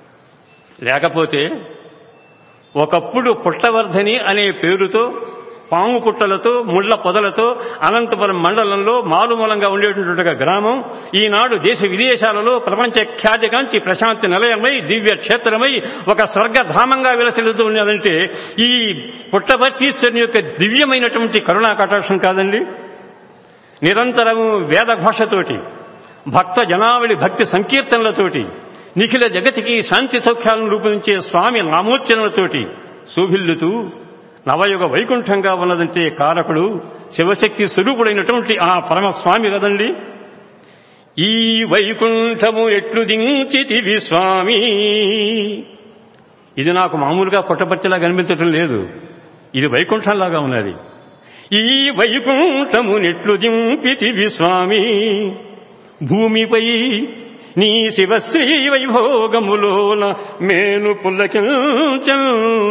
Speaker 3: లేకపోతే ఒకప్పుడు పుట్టవర్ధని అనే పేరుతో పాము పుట్టలతో ముళ్ల పొదలతో అనంతపురం మండలంలో మారుమూలంగా ఉండేటటువంటి గ్రామం ఈనాడు దేశ విదేశాలలో ప్రపంచ ఖ్యాతిగాంచి ప్రశాంతి నిలయమై దివ్య క్షేత్రమై ఒక స్వర్గధామంగా విలసిల్లుతూ ఉన్నదంటే ఈ పుట్టభర్తీశ్వరుని యొక్క దివ్యమైనటువంటి కరుణా కటాక్షం కాదండి నిరంతరము వేద ఘోషతోటి భక్త జనావళి భక్తి సంకీర్తనలతోటి నిఖిల జగతికి శాంతి సౌఖ్యాలను రూపొందించే స్వామి నామోచ్చరణలతోటి శోభిల్లుతూ నవయుగ వైకుంఠంగా ఉన్నదంటే కారకుడు శివశక్తి స్వరూపుడైనటువంటి ఆ పరమస్వామి కదండి ఈ వైకుంఠము ఎట్లు దించితివి స్వామి ఇది నాకు మామూలుగా పుట్టపర్తిలా కనిపించటం లేదు ఇది వైకుంఠంలాగా ఉన్నది ఈ వైకుంఠము నెట్లు దింపితివి స్వామి భూమిపై నీ శివశ్రీ వైభోగములోన మేను పుల్లకించం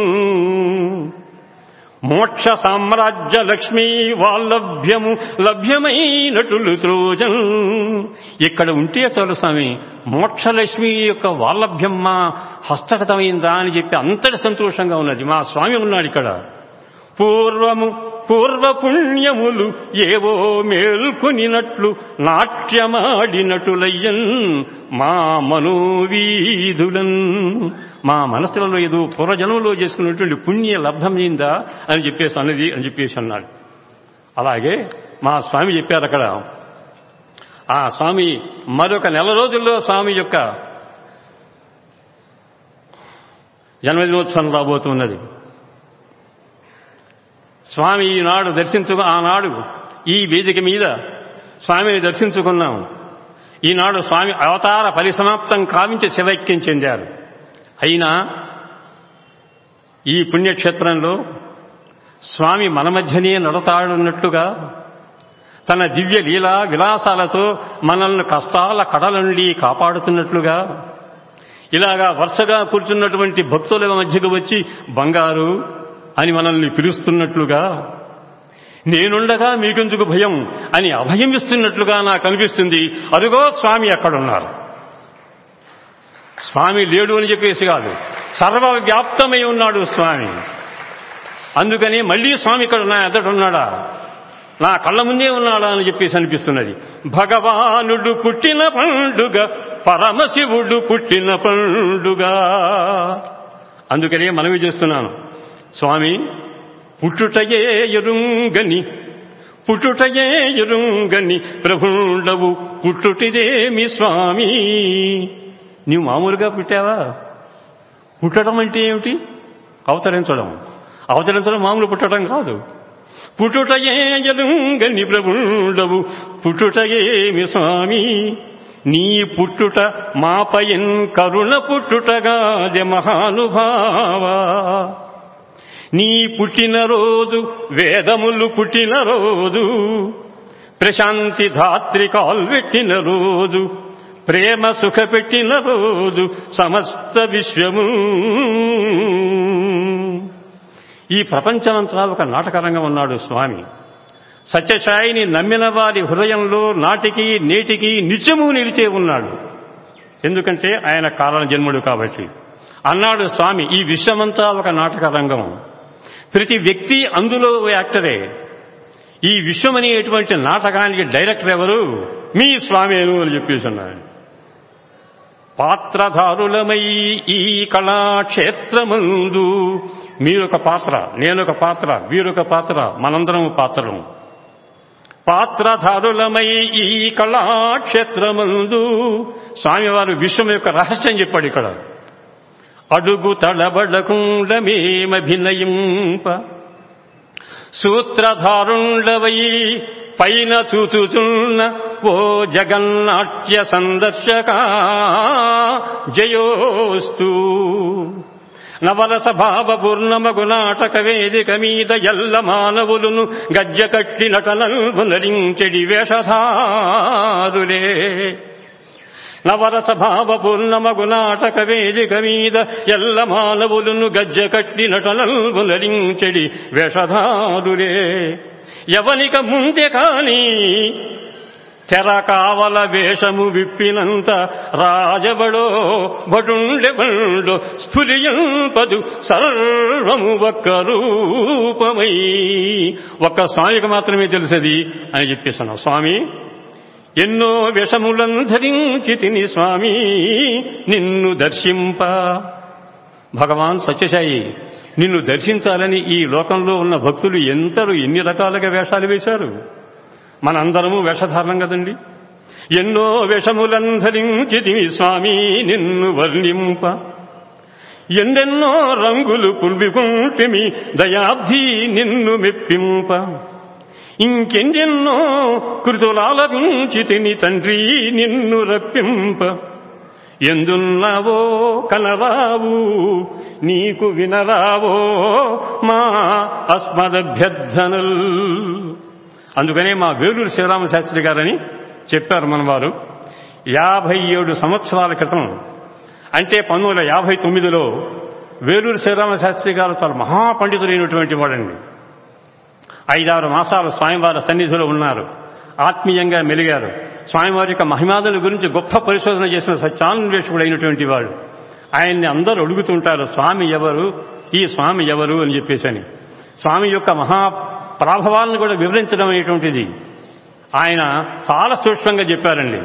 Speaker 3: మోక్ష సామ్రాజ్య లక్ష్మీ వాల్లభ్యము లభ్యమైనటులు త్రోజం ఇక్కడ ఉంటే చాలు స్వామి మోక్షలక్ష్మి యొక్క వాల్లభ్యం మా హస్తగతమైందా అని చెప్పి అంతటి సంతోషంగా ఉన్నది మా స్వామి ఉన్నాడు ఇక్కడ పూర్వము పూర్వ పుణ్యములు ఏవో మేల్కొనినట్లు నాట్యమాడినటులయ్యన్ మా మనోవీధులన్ మా మనసులలో ఏదో పూర్వజనంలో చేసుకున్నటువంటి పుణ్య లబ్ధమైందా అని చెప్పేసి అన్నది అని చెప్పేసి అన్నాడు అలాగే మా స్వామి చెప్పారు అక్కడ ఆ స్వామి మరొక నెల రోజుల్లో స్వామి యొక్క జన్మదినోత్సవం రాబోతున్నది స్వామి ఈనాడు దర్శించు ఆనాడు ఈ వేదిక మీద స్వామిని దర్శించుకున్నాం ఈనాడు స్వామి అవతార పరిసమాప్తం కావించి శివైక్యం చెందారు అయినా ఈ పుణ్యక్షేత్రంలో స్వామి మన మధ్యనే నడతాడున్నట్లుగా తన దివ్య లీలా విలాసాలతో మనల్ని కష్టాల కడల నుండి కాపాడుతున్నట్లుగా ఇలాగా వరుసగా కూర్చున్నటువంటి భక్తుల మధ్యకు వచ్చి బంగారు అని మనల్ని పిలుస్తున్నట్లుగా నేనుండగా మీకెందుకు భయం అని అభయం ఇస్తున్నట్లుగా నాకు అనిపిస్తుంది అదిగో స్వామి అక్కడున్నారు స్వామి లేడు అని చెప్పేసి కాదు సర్వవ్యాప్తమై ఉన్నాడు స్వామి అందుకని మళ్ళీ స్వామి ఇక్కడ ఉన్నా ఎదడున్నాడా నా కళ్ళ ముందే ఉన్నాడా అని చెప్పేసి అనిపిస్తున్నది భగవానుడు పుట్టిన పండుగ పరమశివుడు పుట్టిన పండుగ అందుకనే మనవి చేస్తున్నాను స్వామి పుట్టుటయే ఎరుంగని పుట్టుటయే ఎరుంగని ప్రభుండవు పుట్టుటిదేమి స్వామి నీవు మామూలుగా పుట్టావా పుట్టడం అంటే ఏమిటి అవతరించడం అవతరించడం మామూలు పుట్టడం కాదు పుట్టుటయే ఎరుంగని ప్రభుండవు పుట్టుటయేమి స్వామి నీ పుట్టుట మాపయన్ కరుణ పుట్టుటగాది మహానుభావా నీ పుట్టినరోజు వేదములు పుట్టిన రోజు ప్రశాంతి ధాత్రి కాల్వెట్టిన రోజు ప్రేమ సుఖ పెట్టిన రోజు సమస్త విశ్వము ఈ ప్రపంచమంతా ఒక నాటకరంగం ఉన్నాడు స్వామి సత్యసాయిని నమ్మిన వారి హృదయంలో నాటికి నేటికి నిత్యము నిలిచే ఉన్నాడు ఎందుకంటే ఆయన కారణ జన్ముడు కాబట్టి అన్నాడు స్వామి ఈ విశ్వమంతా ఒక నాటక రంగం ప్రతి వ్యక్తి అందులో యాక్టరే ఈ విశ్వం అనేటువంటి నాటకానికి డైరెక్టర్ ఎవరు మీ స్వామేను అని చెప్పేసి అన్నాడు పాత్రధారులమై ఈ కళాక్షేత్రమందు మీరొక పాత్ర నేనొక పాత్ర వీరొక పాత్ర మనందరం పాత్రలు పాత్రధారులమై ఈ కళాక్షేత్రమందు స్వామివారు విశ్వం యొక్క రహస్యం చెప్పాడు ఇక్కడ అడుగు తడబడకుండమేమభినయింప సూత్రధారుండవై పైన చూచుచున్న ఓ జగన్నాట్య సందర్శక జయోస్తు నవరస భావ పూర్ణమగు నాటక వేదిక మీద ఎల్ల మానవులను గజ్జ కట్టి నటనల్పు నరించెడి వేషధారులే నవరస భావ పూర్ణమగు నాటక వేదిక మీద ఎల్ల మానవులను గజ్జ కట్టి నటనల్పు నరించెడి వేషధారులే ఎవనిక ముందే కాని తెర కావల వేషము విప్పినంత రాజబడో భటుండెబండో స్ఫురియంపదు సర్వము ఒక్క రూపమై ఒక్క స్వామికి మాత్రమే తెలుసది అని చెప్పేసాను స్వామి ఎన్నో విషములను ధరించి తిని స్వామి నిన్ను దర్శింప భగవాన్ సత్యసాయి నిన్ను దర్శించాలని ఈ లోకంలో ఉన్న భక్తులు ఎంతరు ఎన్ని రకాలుగా వేషాలు వేశారు మనందరము వేషధారణం కదండి ఎన్నో వేషములను ధరించి స్వామి నిన్ను వర్ణింప ఎందెన్నో రంగులు పుల్వికుంటిమి దయాబ్ధి నిన్ను మెప్పింప ఇంకెందెన్నో కృతులాలపించి తిని తండ్రి నిన్ను రప్పింప ఎందున్నావో కనరావు నీకు వినరావో మా అస్మదభ్యర్థనల్ అందుకనే మా వేలూరు శివరామ శాస్త్రి గారని చెప్పారు మనవారు యాభై ఏడు సంవత్సరాల క్రితం అంటే పంతొమ్మిది వందల యాభై తొమ్మిదిలో వేలూరు శివరామ శాస్త్రి గారు చాలా మహాపండితులైనటువంటి వాడండి ఐదారు మాసాలు స్వామివారి సన్నిధిలో ఉన్నారు ఆత్మీయంగా మెలిగారు స్వామివారి యొక్క మహిమాదుల గురించి గొప్ప పరిశోధన చేసిన సత్యాన్వేషకుడు అయినటువంటి వాడు ఆయన్ని అందరూ అడుగుతుంటారు స్వామి ఎవరు ఈ స్వామి ఎవరు అని చెప్పేసి అని స్వామి యొక్క మహా ప్రాభవాలను కూడా వివరించడం అనేటువంటిది ఆయన చాలా సూక్ష్మంగా చెప్పారండి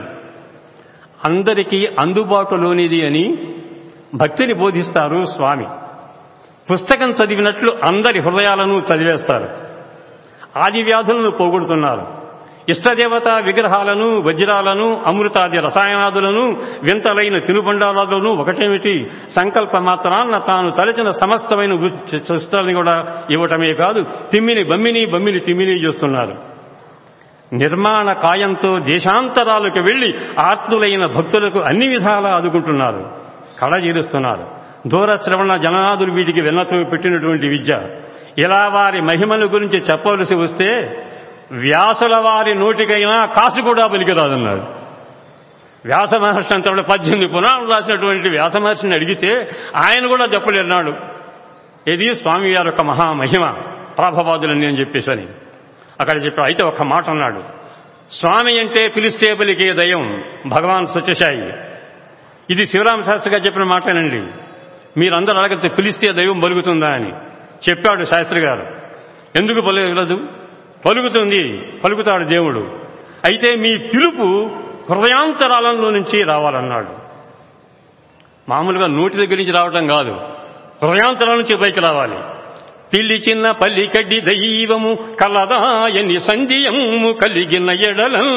Speaker 3: అందరికీ అందుబాటులోనిది అని భక్తిని బోధిస్తారు స్వామి పుస్తకం చదివినట్లు అందరి హృదయాలను చదివేస్తారు ఆది వ్యాధులను పోగొడుతున్నారు ఇష్టదేవత విగ్రహాలను వజ్రాలను అమృతాది రసాయనాదులను వింతలైన తినుబండాలను ఒకటేమిటి సంకల్ప మాత్రాన్న తాను తలచిన సమస్తమైన శస్త్రాలను కూడా ఇవ్వటమే కాదు తిమ్మిని బమ్మిని బమ్మిని తిమ్మిని చేస్తున్నారు నిర్మాణ కాయంతో దేశాంతరాలకు వెళ్లి ఆత్ములైన భక్తులకు అన్ని విధాలా ఆదుకుంటున్నారు కళజీరుస్తున్నారు దూర శ్రవణ జననాదులు వీటికి వెన్నతో పెట్టినటువంటి విద్య ఇలా వారి మహిమల గురించి చెప్పవలసి వస్తే వ్యాసుల వారి నోటికైనా కాసు కూడా పలికిరాదన్నాడు వ్యాస మహర్షి అంతలో పద్దెనిమిది పురాణాలు రాసినటువంటి వ్యాస మహర్షిని అడిగితే ఆయన కూడా చెప్పలేనాడు ఇది స్వామి వారి యొక్క మహామహిమ ప్రాభవాదులని అని చెప్పేసి అని అక్కడ చెప్పాడు అయితే ఒక మాట అన్నాడు స్వామి అంటే పిలిస్తే పలికే దయం భగవాన్ సత్యసాయి ఇది శివరామ శాస్త్రి గారు చెప్పిన మాటేనండి మీరందరూ అడగతే పిలిస్తే దైవం పలుకుతుందా అని చెప్పాడు శాస్త్రి గారు ఎందుకు పలుకలేదు పలుకుతుంది పలుకుతాడు దేవుడు అయితే మీ పిలుపు హృదయాంతరాలంలో నుంచి రావాలన్నాడు మామూలుగా నోటి దగ్గర నుంచి రావటం కాదు హృదయాంతరాల నుంచి పైకి రావాలి పిలిచిన పల్లికడ్డి దైవము కలదాయని సంధియము కలిగిన ఎడలం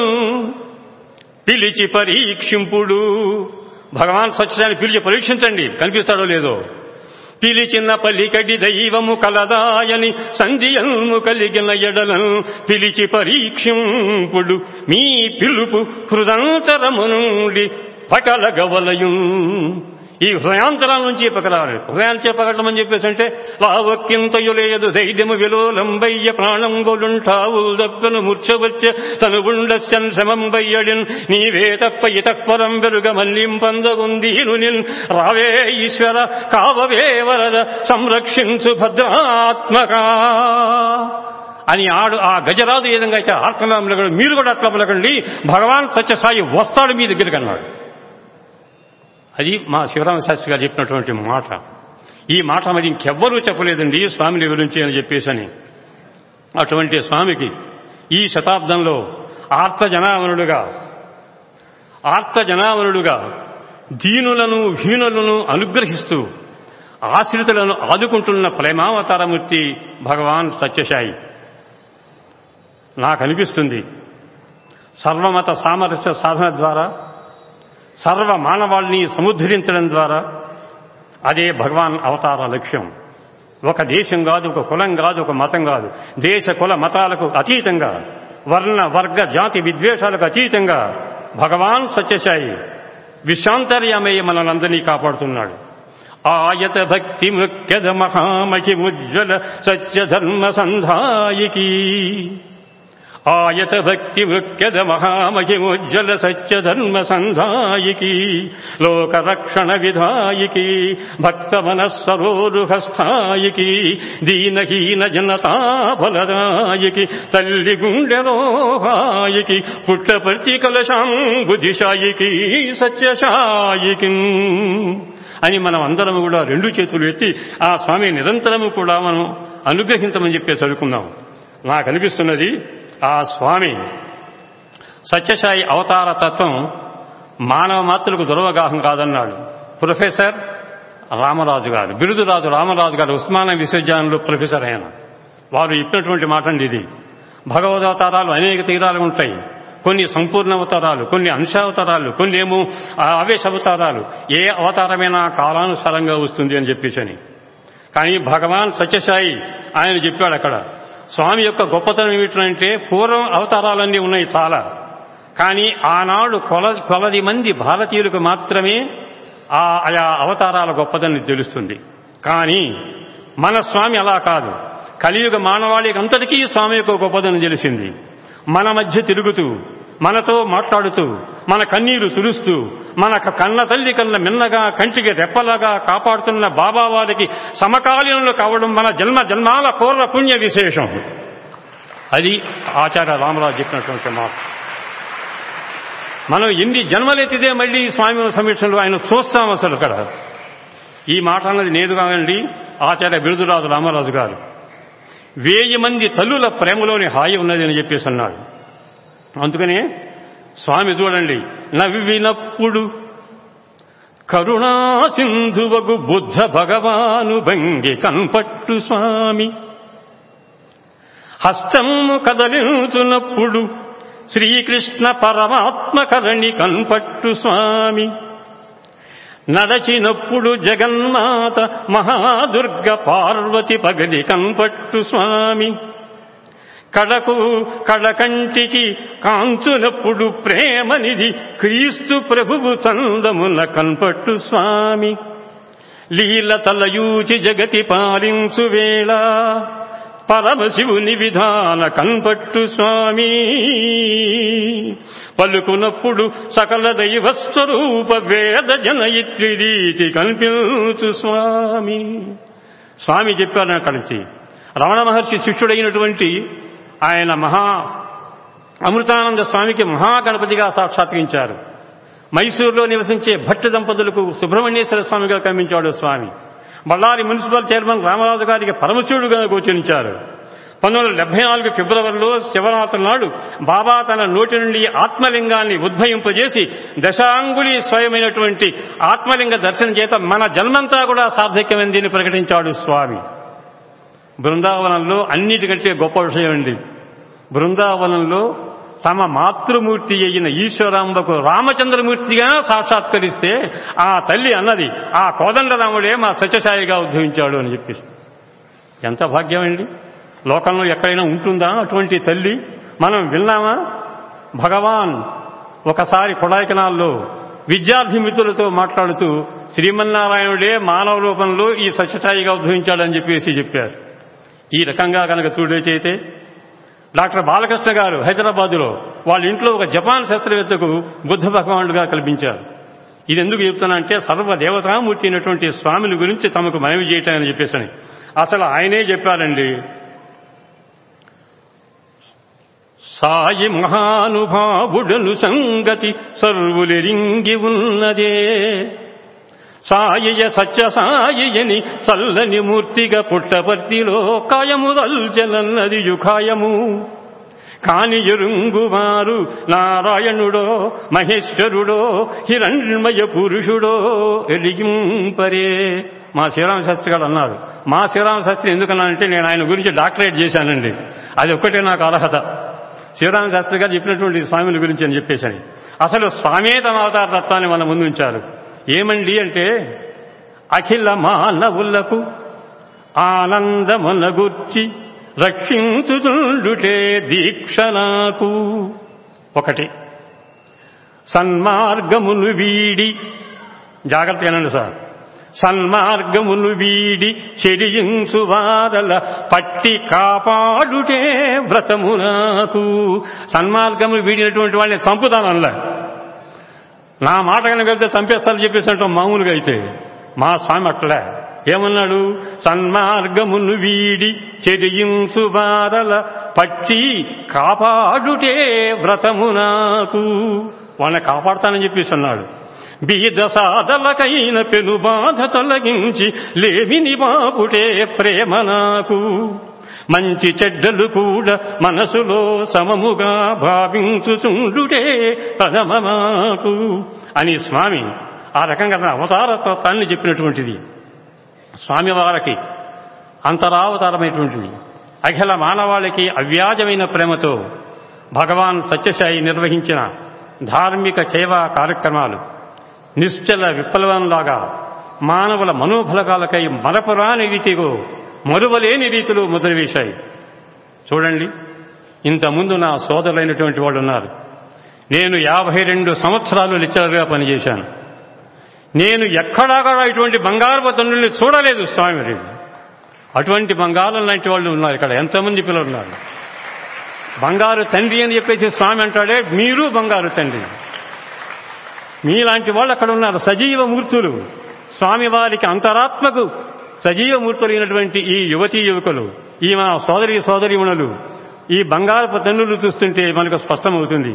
Speaker 3: పిలిచి పరీక్షింపుడు భగవాన్ సత్యాన్ని పిలిచి పరీక్షించండి కనిపిస్తాడో లేదో పిలిచిన పల్లికడి దైవము కలదాయని సంధియల్ము కలిగిన ఎడలను పిలిచి పరీక్షింపుడు మీ పిలుపు హృదంతరము నుండి పకలగవలయు ఈ హృదయాంతరాల నుంచి పకలాలి హృదయాన్ని చెప్పగలడం అని చెప్పేసి అంటే లావక్కింతయు లేదు ధైర్యము విలోలంబయ్య ప్రాణం గొలుంటావు దప్పను మూర్చవచ్చ తను ఉండశ్చన్ శమంబయ్యడిన్ నీవే తప్ప ఇతఃపరం వెరుగ మల్లింపందగుందీను నిన్ రావే ఈశ్వర కావవే వరద సంరక్షించు భద్రాత్మకా అని ఆడు ఆ గజరాజు ఏ విధంగా అయితే ఆత్మనామలు మీరు కూడా అట్లా పలకండి భగవాన్ సత్యసాయి వస్తాడు మీ దగ్గరికి అన్నాడు అది మా శివరామ శాస్త్రి గారు చెప్పినటువంటి మాట ఈ మాట మరి ఇంకెవ్వరూ చెప్పలేదండి స్వామిని గురించి అని చెప్పేసని అటువంటి స్వామికి ఈ శతాబ్దంలో ఆర్త జనావనుడుగా ఆర్త జనావనుడుగా దీనులను హీనులను అనుగ్రహిస్తూ ఆశ్రితులను ఆదుకుంటున్న ప్రేమావతారమూర్తి భగవాన్ సత్యసాయి నాకు అనిపిస్తుంది సర్వమత సామరస్య సాధన ద్వారా సర్వ మానవాళిని సముద్ధరించడం ద్వారా అదే భగవాన్ అవతార లక్ష్యం ఒక దేశం కాదు ఒక కులం కాదు ఒక మతం కాదు దేశ కుల మతాలకు అతీతంగా వర్ణ వర్గ జాతి విద్వేషాలకు అతీతంగా భగవాన్ సత్యసాయి విశాంతర్యమయ్య మనలందరినీ కాపాడుతున్నాడు ఆయత భక్తి మృక్యద మహామకి ముజ్వల సత్యధర్మ సంధాయికి ఆయత భక్తి వృక్యద మహామహిమోజ్వల సత్యధర్మ సంధాయికి లోకరక్షణ విధాయికి భక్త మనస్సరోరుహస్థాయికి దీనహీన జనతా ఫలదాయికి తల్లి గుండెలోహాయికి పుట్టపర్తి కలశాంబుధిశాయికి సత్యశాయికి అని మనం అందరం కూడా రెండు చేతులు ఎత్తి ఆ స్వామి నిరంతరము కూడా మనం అనుగ్రహించమని చెప్పేసి అడుగుకుందాం నాకు అనిపిస్తున్నది ఆ స్వామి సత్యసాయి అవతార తత్వం మానవ మాతృలకు దురవగాహం కాదన్నాడు ప్రొఫెసర్ రామరాజు గారు బిరుదురాజు రామరాజు గారు ఉస్మానియా విశ్వవిద్యాలయంలో ప్రొఫెసర్ అయిన వారు ఇచ్చినటువంటి మాట అండి ఇది భగవదవతారాలు అనేక తీరాలు ఉంటాయి కొన్ని సంపూర్ణ అవతారాలు కొన్ని అంశావతారాలు కొన్ని ఏమో ఆవేశ అవతారాలు ఏ అవతారమైనా కాలానుసారంగా వస్తుంది అని చెప్పేసి అని కానీ భగవాన్ సత్యసాయి ఆయన చెప్పాడు అక్కడ స్వామి యొక్క గొప్పతనం ఏమిటంటే పూర్వం అవతారాలన్నీ ఉన్నాయి చాలా కానీ ఆనాడు కొల కొలది మంది భారతీయులకు మాత్రమే ఆ ఆయా అవతారాల గొప్పతనం తెలుస్తుంది కానీ మన స్వామి అలా కాదు కలియుగ మానవాళికి అంతటికీ స్వామి యొక్క గొప్పదనం తెలిసింది మన మధ్య తిరుగుతూ మనతో మాట్లాడుతూ మన కన్నీరు తురుస్తూ మన కన్న తల్లి కన్న మిన్నగా కంటికి రెప్పలాగా కాపాడుతున్న బాబా వారికి సమకాలీనులు కావడం మన జన్మ జన్మాల పూర్వ పుణ్య విశేషం అది ఆచార్య రామరాజు చెప్పినటువంటి మాట మనం ఎన్ని జన్మలెత్తితే మళ్ళీ స్వామి సమీక్షలో ఆయన చూస్తాం అసలు అక్కడ ఈ మాట అన్నది నేను కావండి ఆచార్య బిరుదురాజు రామరాజు గారు వేయి మంది తల్లుల ప్రేమలోని హాయి ఉన్నది అని చెప్పేసి అన్నాడు అందుకనే స్వామి చూడండి నవ్వినప్పుడు కరుణా సింధువగు బుద్ధ భగవాను భంగి కన్పట్టు స్వామి హస్తము కదలించునప్పుడు శ్రీకృష్ణ పరమాత్మ కరణి కన్పట్టు స్వామి నడచినప్పుడు జగన్మాత మహాదుర్గ పార్వతి పగలి కన్పట్టు స్వామి కడకు కడకంటికి కాంచునప్పుడు ప్రేమనిధి క్రీస్తు ప్రభువు చందమున కన్పట్టు స్వామి లీల తలయూచి జగతి పాలించు వేళ పరమశివుని విధాన కన్పట్టు స్వామి పలుకునప్పుడు సకల దైవ స్వరూప వేద జనయిత్రి రీతి కనిపించు స్వామి స్వామి చెప్పారు అక్కడి నుంచి రమణ మహర్షి శిష్యుడైనటువంటి ఆయన మహా అమృతానంద స్వామికి మహాగణపతిగా సాక్షాత్కరించారు మైసూరులో నివసించే భట్ట దంపతులకు సుబ్రహ్మణ్యేశ్వర స్వామిగా కనిపించాడు స్వామి బళ్ళారి మున్సిపల్ చైర్మన్ రామరాజు గారికి పరమశివుడుగా గోచరించారు పంతొమ్మిది వందల డెబ్బై నాలుగు ఫిబ్రవరిలో శివరాత్రి నాడు బాబా తన నోటి నుండి ఆత్మలింగాన్ని ఉద్భవింపజేసి దశాంగులి స్వయమైనటువంటి ఆత్మలింగ దర్శనం చేత మన జన్మంతా కూడా సార్థక్యమైంది అని ప్రకటించాడు స్వామి బృందావనంలో అన్నిటికంటే గొప్ప విషయం అండి బృందావనంలో తమ మాతృమూర్తి అయిన ఈశ్వరాంబకు రామచంద్రమూర్తిగా సాక్షాత్కరిస్తే ఆ తల్లి అన్నది ఆ కోదండరాముడే మా సత్యసాయిగా ఉద్భవించాడు అని చెప్పేసి ఎంత భాగ్యం అండి లోకంలో ఎక్కడైనా ఉంటుందా అటువంటి తల్లి మనం విన్నామా భగవాన్ ఒకసారి కొడాయికనాల్లో విద్యార్థి మిత్రులతో మాట్లాడుతూ శ్రీమన్నారాయణుడే మానవ రూపంలో ఈ సత్యసాయిగా ఉద్భవించాడని చెప్పేసి చెప్పారు ఈ రకంగా కనుక చూడైతే డాక్టర్ బాలకృష్ణ గారు హైదరాబాదులో వాళ్ళ ఇంట్లో ఒక జపాన్ శాస్త్రవేత్తకు బుద్ధ భగవానుడుగా కల్పించారు ఇది ఎందుకు చెప్తున్నా అంటే సర్వ దేవతామూర్తి అయినటువంటి స్వామిని గురించి తమకు మనవి చేయటానని చెప్పేసి అసలు ఆయనే చెప్పారండి సాయి మహానుభావుడను సంగతి సర్వులెరింగి ఉన్నదే సాయియ సత్య సాయియని చల్లని మూర్తిగా పుట్టపర్తిలో కాయముదల్చనన్నది యుఖాయము కాని ఎరుంగువారు నారాయణుడో మహేశ్వరుడో హిరణ్మయ పురుషుడో ఎలిగింపరే మా శ్రీరామ శాస్త్రి గారు అన్నారు మా శ్రీరామ శాస్త్రి ఎందుకన్నానంటే నేను ఆయన గురించి డాక్టరేట్ చేశానండి అది ఒక్కటే నాకు అర్హత శ్రీరామ శాస్త్రి గారు చెప్పినటువంటి స్వామిని గురించి అని చెప్పేశాను అసలు స్వామే తమ అవతార తత్వాన్ని మన ముందు ఉంచారు ఏమండి అంటే అఖిల మానవులకు ఆనందమున గుర్చి రక్షించుతుండుటే దీక్ష నాకు ఒకటి సన్మార్గమును వీడి జాగ్రత్త అనండి సార్ సన్మార్గమును వీడి చెరియించు వారల పట్టి కాపాడుటే వ్రతము నాకు సన్మార్గము వీడినటువంటి వాళ్ళని చంపుతానల్లా నా మాట కనుక వెళ్తే చంపేస్తానని చెప్పేసి అంటాం మామూలుగా అయితే మా స్వామి అట్లే ఏమన్నాడు సన్మార్గమును వీడి చెరియించు బారల పట్టి కాపాడుటే వ్రతము నాకు వాళ్ళని కాపాడుతానని చెప్పేసి అన్నాడు బీద సాధలకైన పెను బాధ తొలగించి లేమిని బాపుటే ప్రేమ నాకు మంచి చెడ్డలు కూడా మనసులో సమముగా భావించుచుండుటే పదమమాకు అని స్వామి ఆ రకంగా తన అవతార తత్వాన్ని చెప్పినటువంటిది స్వామివారికి అంతరావతారమైనటువంటిది అఖిల మానవాళికి అవ్యాజమైన ప్రేమతో భగవాన్ సత్యసాయి నిర్వహించిన ధార్మిక సేవా కార్యక్రమాలు నిశ్చల విప్లవంలాగా మానవుల మనోఫలకాలకై మరపురాని రీతిలో మరువలేని రీతిలో మొదలువేశాయి చూడండి ఇంతకుముందు నా సోదరులైనటువంటి వాళ్ళు ఉన్నారు నేను యాభై రెండు సంవత్సరాలు లెక్చరర్గా పనిచేశాను నేను ఎక్కడా కూడా ఇటువంటి బంగారు తండ్రుల్ని చూడలేదు స్వామి రెడ్డి అటువంటి బంగారం లాంటి వాళ్ళు ఉన్నారు ఇక్కడ ఎంతమంది పిల్లలు ఉన్నారు బంగారు తండ్రి అని చెప్పేసి స్వామి అంటాడే మీరు బంగారు తండ్రి మీలాంటి వాళ్ళు అక్కడ ఉన్నారు సజీవ మూర్తులు స్వామివారికి అంతరాత్మకు సజీవ మూర్తులైనటువంటి ఈ యువతీ యువకులు ఈ మా సోదరి సోదరిమణులు ఈ బంగారపు తన్నులు చూస్తుంటే మనకు స్పష్టమవుతుంది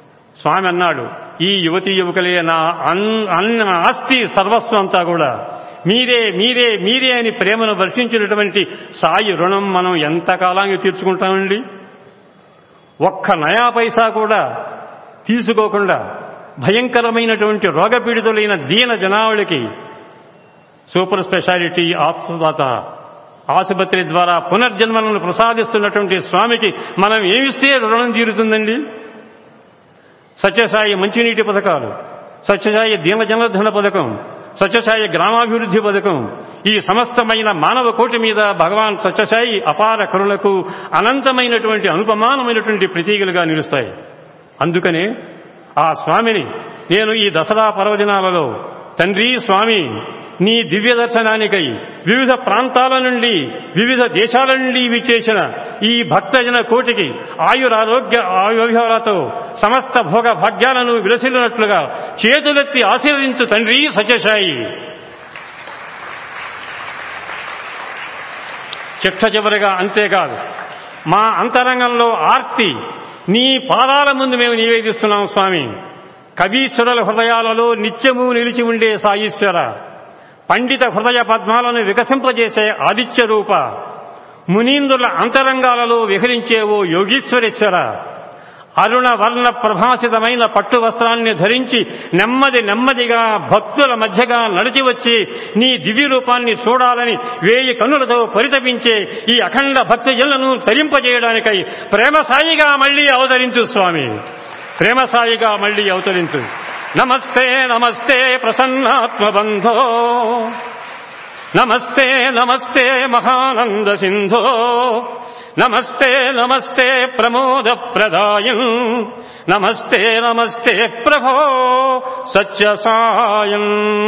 Speaker 3: స్వామి అన్నాడు ఈ యువతీ యువకులే నా అన్ అన్న ఆస్తి సర్వస్వం అంతా కూడా మీరే మీరే మీరే అని ప్రేమను వర్షించినటువంటి సాయి రుణం మనం ఎంతకాలానికి తీర్చుకుంటామండి ఒక్క నయా పైసా కూడా తీసుకోకుండా భయంకరమైనటువంటి రోగపీడితులైన దీన జనావళికి సూపర్ స్పెషాలిటీ ఆస్పత ఆసుపత్రి ద్వారా పునర్జన్మలను ప్రసాదిస్తున్నటువంటి స్వామికి మనం ఏమిస్తే రుణం తీరుతుందండి సత్యసాయి మంచినీటి పథకాలు సత్యసాయి దీనజనధన పథకం సత్యసాయి గ్రామాభివృద్ధి పథకం ఈ సమస్తమైన మానవ కోటి మీద భగవాన్ సత్యసాయి అపార కరుణకు అనంతమైనటువంటి అనుపమానమైనటువంటి ప్రతీకలుగా నిలుస్తాయి అందుకనే ఆ స్వామిని నేను ఈ దసరా పర్వదినాలలో తండ్రి స్వామి నీ దివ్య దర్శనానికై వివిధ ప్రాంతాల నుండి వివిధ దేశాల నుండి విచ్చేసిన ఈ భక్తజన కోటికి ఆయురారోగ్య ఆయుర్భాలతో సమస్త భోగ భాగ్యాలను విలసిల్లినట్లుగా చేతులెత్తి ఆశీర్వదించు తండ్రి సత్యసాయి చిట్ట చివరిగా అంతేకాదు మా అంతరంగంలో ఆర్తి నీ పాదాల ముందు మేము నివేదిస్తున్నాం స్వామి కవీశ్వరుల హృదయాలలో నిత్యము నిలిచి ఉండే సాయీశ్వర పండిత హృదయ పద్మాలను వికసింపజేసే ఆదిత్య రూప మునీంద్రుల అంతరంగాలలో విహరించే ఓ యోగీశ్వరేశ్వర అరుణ వర్ణ ప్రభాసితమైన పట్టు వస్త్రాన్ని ధరించి నెమ్మది నెమ్మదిగా భక్తుల మధ్యగా నడిచి వచ్చి నీ దివ్య రూపాన్ని చూడాలని వేయి కన్నులతో పరితపించే ఈ అఖండ భక్తజనులను తరింపజేయడానికై ప్రేమసాయిగా మళ్ళీ అవతరించు స్వామి ప్రేమసాయిగా మళ్ళీ అవతరించు నమస్తే నమస్తే ప్రసన్నాత్మబంధో నమస్తే నమస్తే మహానంద సింధో నమస్తే నమస్తే ప్రమోద ప్రదాయం నమస్తే నమస్తే ప్రభో సత్య సాయం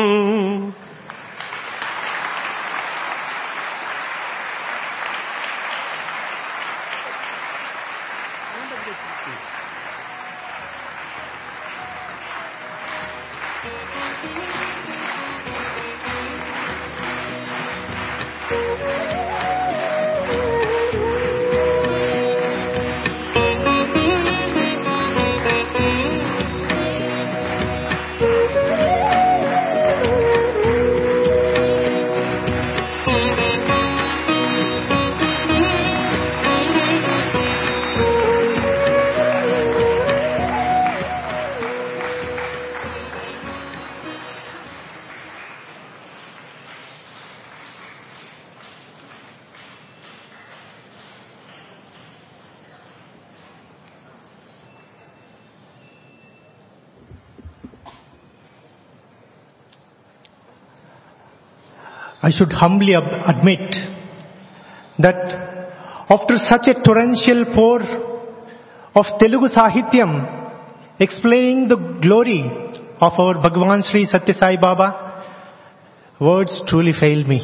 Speaker 2: I should humbly ab- admit that after such a torrential pour of Telugu Sahityam explaining the glory of our Bhagavan Sri Satya Sai Baba, words truly fail me.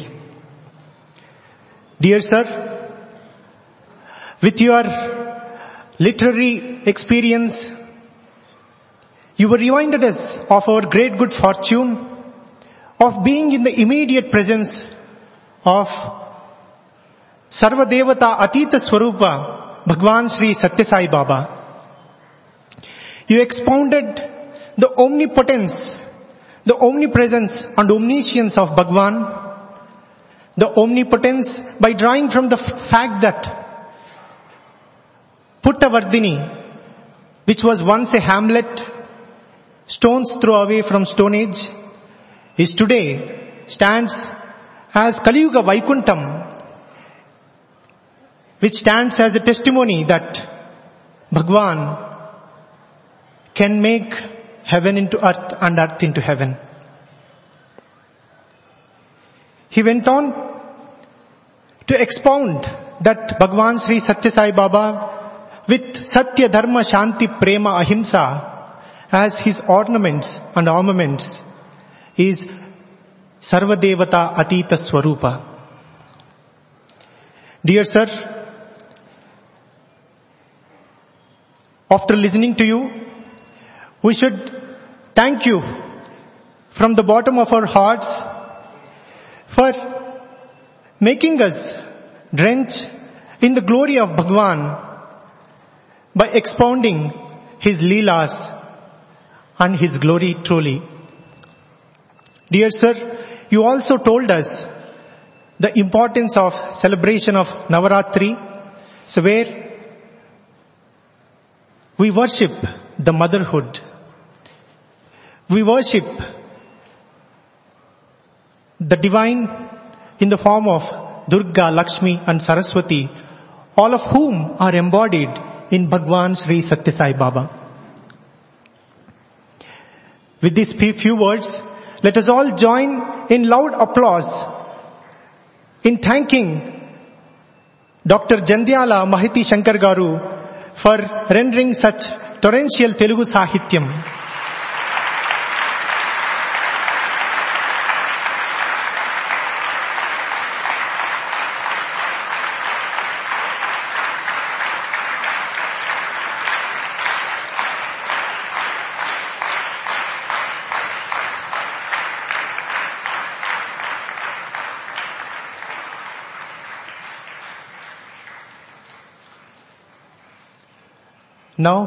Speaker 2: Dear sir, with your literary experience, you were reminded us of our great good fortune of being in the immediate presence of Sarvadevata Atita Swarupa, Bhagwan Sri Satya Sai Baba. You expounded the omnipotence, the omnipresence and omniscience of Bhagwan, the omnipotence by drawing from the f- fact that Puttavardhini, which was once a hamlet, stones throw away from Stone Age, is today stands as Kaliyuga Vaikuntham, which stands as a testimony that Bhagwan can make heaven into earth and earth into heaven. He went on to expound that Bhagwan Sri Satya Sai Baba with Satya Dharma Shanti Prema Ahimsa as his ornaments and armaments is Sarvadevata Atita Swarupa. Dear sir, after listening to you, we should thank you from the bottom of our hearts for making us drench in the glory of Bhagwan by expounding his leelas and his glory truly. Dear sir, you also told us the importance of celebration of Navaratri, so where we worship the motherhood. We worship the divine in the form of Durga, Lakshmi and Saraswati, all of whom are embodied in Bhagwan Sri Satya Sai Baba. With these few words, let us all join in loud applause in thanking Dr. Jandyala Mahiti Shankar Garu for rendering such torrential Telugu Sahityam. Now,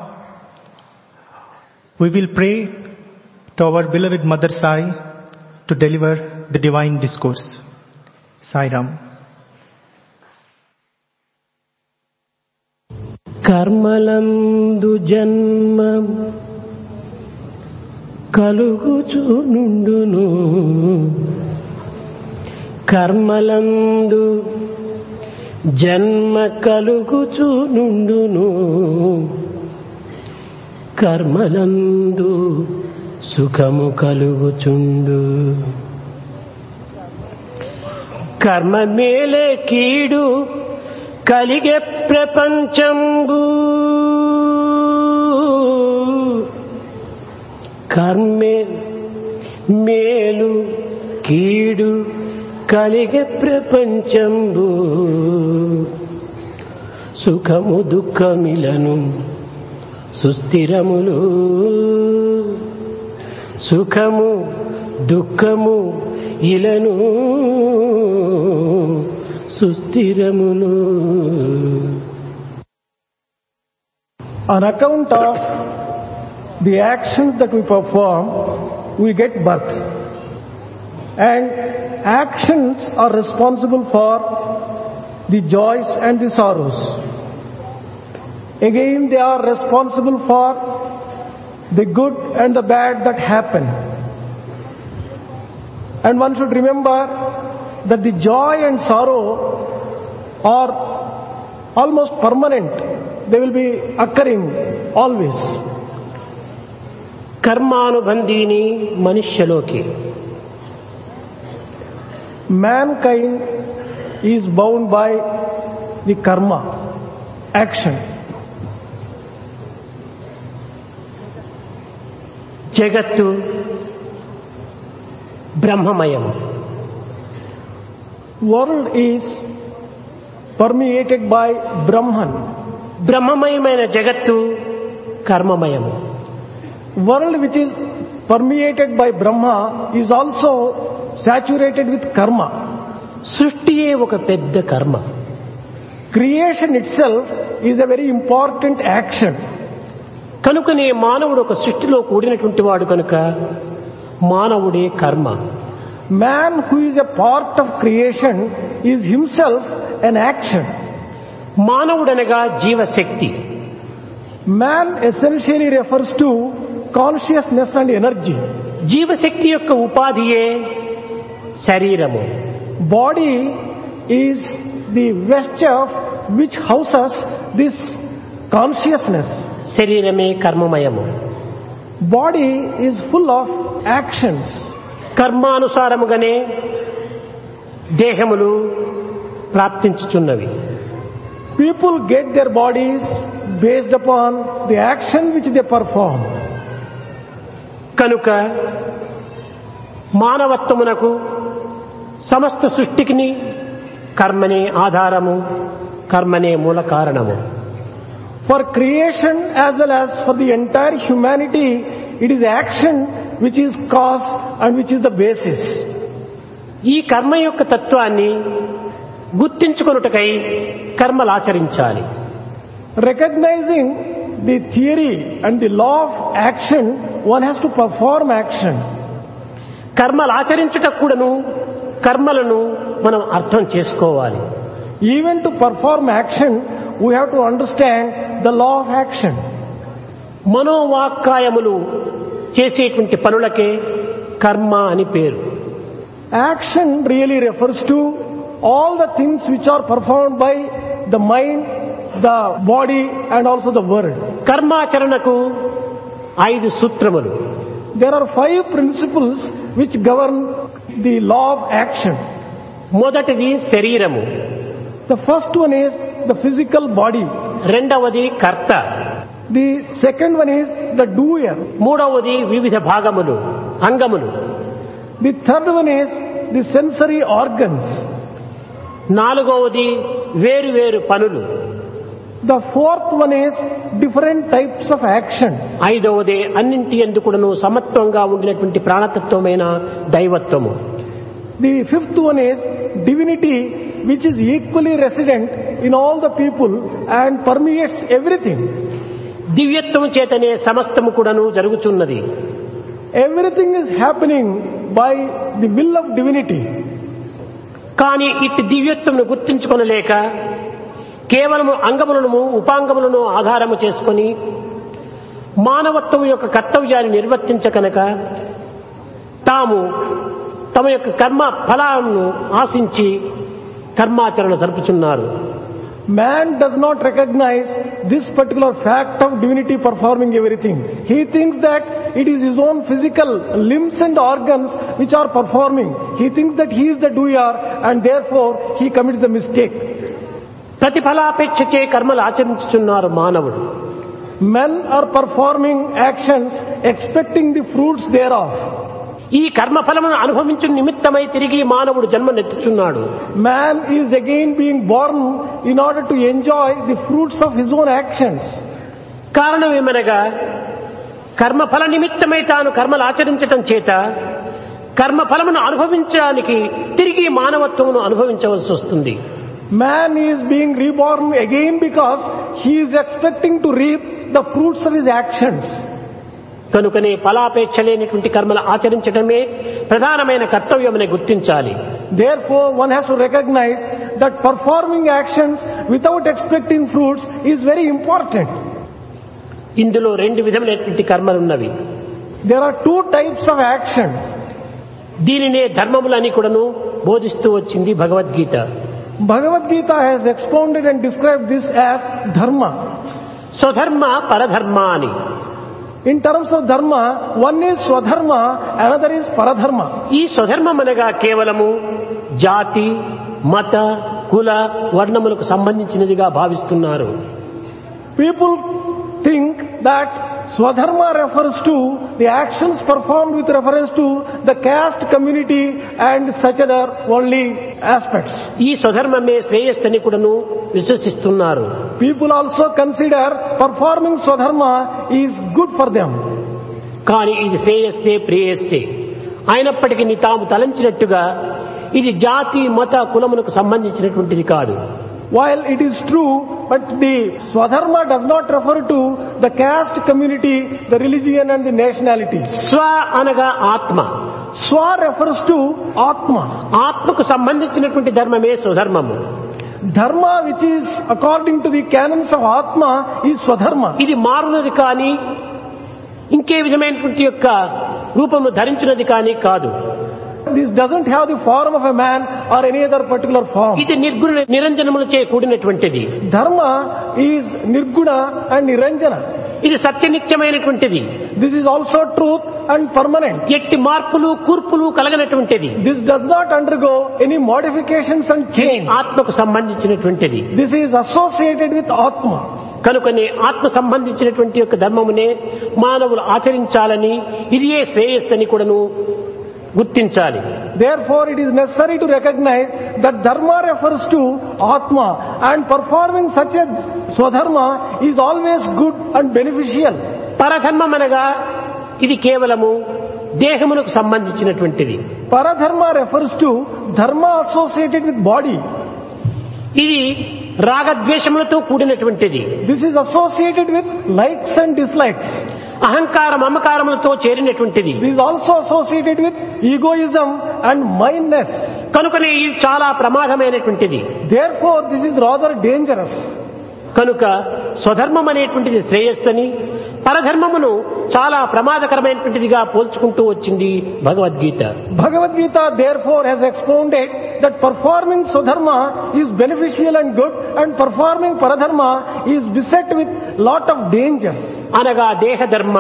Speaker 2: we will pray to our beloved Mother Sai to deliver the divine discourse. Sai Ram.
Speaker 4: కర్మలందు జన్మ కలుగుచు నుండును కర్మలందు జన్మ కలుగుచు నుండును కర్మలందు సుఖము కలుగుచుండు కర్మ మేలే కీడు కలిగే ప్రపంచంబు కర్మే మేలు కీడు కలిగే ప్రపంచంబు సుఖము దుఃఖమిలను సుస్థిరములు సుఖము దుఃఖము ఇలను సుస్థిరములు
Speaker 5: On account of the actions that we perform, we get birth. And actions are responsible for the joys and the sorrows. Again, they are responsible for the good and the bad that happen. And one should remember that the joy and sorrow are almost permanent. They will be occurring always.
Speaker 4: కర్మానుబంధీని మనుష్యలోకి
Speaker 5: Mankind is bound by the karma, action.
Speaker 4: జగత్తు బ్రహ్మమయం
Speaker 5: World is permeated by Brahman.
Speaker 4: బ్రహ్మమయమైన జగత్తు కర్మమయము
Speaker 5: World which is permeated by Brahma is also saturated with karma.
Speaker 4: సృష్టియే ఒక పెద్ద కర్మ
Speaker 5: Creation itself is a very important action.
Speaker 4: కనుకనే మానవుడు ఒక సృష్టిలో కూడినటువంటి వాడు కనుక మానవుడే కర్మ
Speaker 5: Man who is a part of creation is himself an action.
Speaker 4: మానవుడనగా జీవశక్తి
Speaker 5: Man essentially refers to consciousness and energy.
Speaker 4: జీవశక్తి యొక్క ఉపాధియే శరీరము
Speaker 5: Body is the vesture which houses this consciousness.
Speaker 4: శరీరమే కర్మమయము
Speaker 5: Body is full of actions.
Speaker 4: కర్మానుసారముగానే దేహములు ప్రాప్తించుచున్నవి
Speaker 5: People get their bodies based upon the action which they perform.
Speaker 4: కనుక మానవత్వమునకు సమస్త సృష్టికిని కర్మనే ఆధారము కర్మనే మూల కారణము
Speaker 5: For creation as well as for the entire humanity, it is action which is cause and which is the basis.
Speaker 4: ఈ కర్మ యొక్క తత్వాన్ని గుర్తించుకొనుటకై కర్మలాచరించాలి
Speaker 5: Recognizing the theory and the law of action, one has to perform action.
Speaker 4: కర్మలు ఆచరించుటకు కూడాను కర్మలను మనం అర్థం చేసుకోవాలి
Speaker 5: Even to perform action, we have to understand the law of action.
Speaker 4: మనోవాక్కాయములు చేసేటువంటి పనులకే కర్మ అని పేరు
Speaker 5: Action really refers to all the things which are performed by the mind, the body and also the word.
Speaker 4: కర్మాచరణకు ఐదు సూత్రములు
Speaker 5: There are five principles which govern the law of action.
Speaker 4: మొదటిది శరీరము
Speaker 5: The first one is the physical body.
Speaker 4: రెండవది కర్త
Speaker 5: The second one is the doer.
Speaker 4: మూడవది వివిధ భాగములు అంగములు
Speaker 5: The third one is the sensory organs.
Speaker 4: నాలుగవది వేరు వేరు పనులు
Speaker 5: The fourth one is different types of action.
Speaker 4: ఐదవది అన్నింటి ఎందుకును సమత్వంగా ఉండినటువంటి ప్రాణతత్వమైన దైవత్వము
Speaker 5: The fifth one is divinity which is equally resident in all the people and permeates everything.
Speaker 4: దివ్యత్వము చేతనే సమస్తము కూడాను జరుగుతున్నది
Speaker 5: Everything is happening by the will of divinity.
Speaker 4: కానీ ఇట్టి దివ్యత్వమును గుర్తించుకొనలేక కేవలము అంగములను ఉపాంగములను ఆధారము చేసుకొని మానవత్వం యొక్క కర్తవ్యాన్ని నిర్వర్తించకనక తాము తమ యొక్క కర్మ ఫలాలను ఆశించి కర్మాచరణ జరుపుచున్నారు
Speaker 5: Man does not recognize this particular fact of divinity performing everything. He thinks that it is his own physical limbs and organs which are performing. He thinks that he is the doer and therefore he commits the mistake.
Speaker 4: ప్రతిఫలాపేక్షచే కర్మలు ఆచరించుచున్నారు మానవుడు
Speaker 5: Men are performing actions expecting the fruits thereof.
Speaker 4: ఈ కర్మ ఫలమును అనుభవించు నిమిత్తమై తిరిగి మానవుడు జన్మనెత్తుచున్నాడు
Speaker 5: Man is again being born in order to enjoy the fruits of his own actions.
Speaker 4: కారణం ఏమనగా కర్మఫల నిమిత్తమై తాను కర్మలు ఆచరించటం చేత కర్మఫలమును అనుభవించడానికి తిరిగి మానవత్వమును అనుభవించవలసి వస్తుంది
Speaker 5: Man is being reborn again because he is expecting to reap the fruits of his actions.
Speaker 4: కనుకనే ఫలాపేక్ష లేనటువంటి కర్మలు ఆచరించడమే ప్రధానమైన కర్తవ్యమని గుర్తించాలి
Speaker 5: Therefore, one has to recognize that performing actions without expecting fruits is very important.
Speaker 4: ఇందులో రెండు విధములైనటువంటి కర్మలున్నవి
Speaker 5: There are two types of action.
Speaker 4: దీనినే ధర్మములని కూడాను బోధిస్తూ వచ్చింది Bhagavad Gita
Speaker 5: Bhagavad Gita has expounded and described this as dharma.
Speaker 4: స్వధర్మ పరధర్మ అని
Speaker 5: In terms of dharma, one is swadharma, another is paradharma.
Speaker 4: ఈ స్వధర్మం అనగా కేవలము జాతి మత కుల వర్ణములకు సంబంధించినదిగా భావిస్తున్నారు
Speaker 5: People think that swadharma refers to the actions performed with reference to the caste community and such other worldly aspects.
Speaker 4: ఈ స్వధర్మమే శ్రేయస్సని కూడాను విశ్వసిస్తున్నారు
Speaker 5: People also consider performing swadharma is good for them.
Speaker 4: కానీ ఇది శ్రేయస్సే ప్రేయస్సే అయినప్పటికీ తాము తలంచినట్టుగా ఇది జాతి మత కులములకు సంబంధించినటువంటిది కాదు
Speaker 5: While it is true, but the swadharma does not refer to the caste community, the religion and the nationality.
Speaker 4: స్వ అనగా ఆత్మ
Speaker 5: Swa refers to Atma.
Speaker 4: ఆత్మకు సంబంధించినటువంటి ధర్మమే స్వధర్మము
Speaker 5: Dharma which is according to the canons of Atma is Swadharma.
Speaker 4: ఇది మారునది కానీ ఇంకే విధమైనటువంటి యొక్క రూపము ధరించినది కానీ కాదు
Speaker 5: This doesn't have the form of a man or any other particular form.
Speaker 4: ఇది నిర్గుణ నిరంజనములచే కూడినటువంటిది
Speaker 5: Dharma is Nirguna and Niranjana.
Speaker 4: ఇది సత్యనిత్యమైనటువంటిది
Speaker 5: This is also truth and permanent.
Speaker 4: ఎట్టి మార్పులు కూర్పులు కలగనటువంటిది
Speaker 5: This does not undergo any modifications and change.
Speaker 4: ఆత్మకు సంబంధించినటువంటిది
Speaker 5: This is associated with Atma.
Speaker 4: కనుకనే ఆత్మ సంబంధించినటువంటి యొక్క ధర్మమునే మానవులు ఆచరించాలని ఇదియే శ్రేయస్సని కూడాను గుర్తించాలి
Speaker 5: Therefore, it is necessary to recognize that Dharma refers to Atma and performing such a Swadharma is always good and beneficial.
Speaker 4: పరధర్మం అనగా ఇది కేవలము దేహమునకు సంబంధించినటువంటిది
Speaker 5: Paradharma refers to Dharma associated with body.
Speaker 4: ఇది రాగద్వేషములతో కూడినటువంటిది
Speaker 5: This is associated with likes and dislikes.
Speaker 4: అహంకార మమకారములతో చేరినటువంటిది
Speaker 5: This is also associated with egoism and mindness.
Speaker 4: కనుకనే ఇది చాలా ప్రమాదమైనటువంటిది
Speaker 5: Therefore, this is rather dangerous.
Speaker 4: కనుక స్వధర్మం అనేటువంటిది శ్రేయస్సని పరధర్మమును చాలా ప్రమాదకరమైనటువంటిదిగా పోల్చుకుంటూ వచ్చింది Bhagavad Gita
Speaker 5: Bhagavad Gita therefore has expounded that performing Swadharma is beneficial and good and performing Paradharma is beset with lot of dangers.
Speaker 4: అనగా దేహధర్మ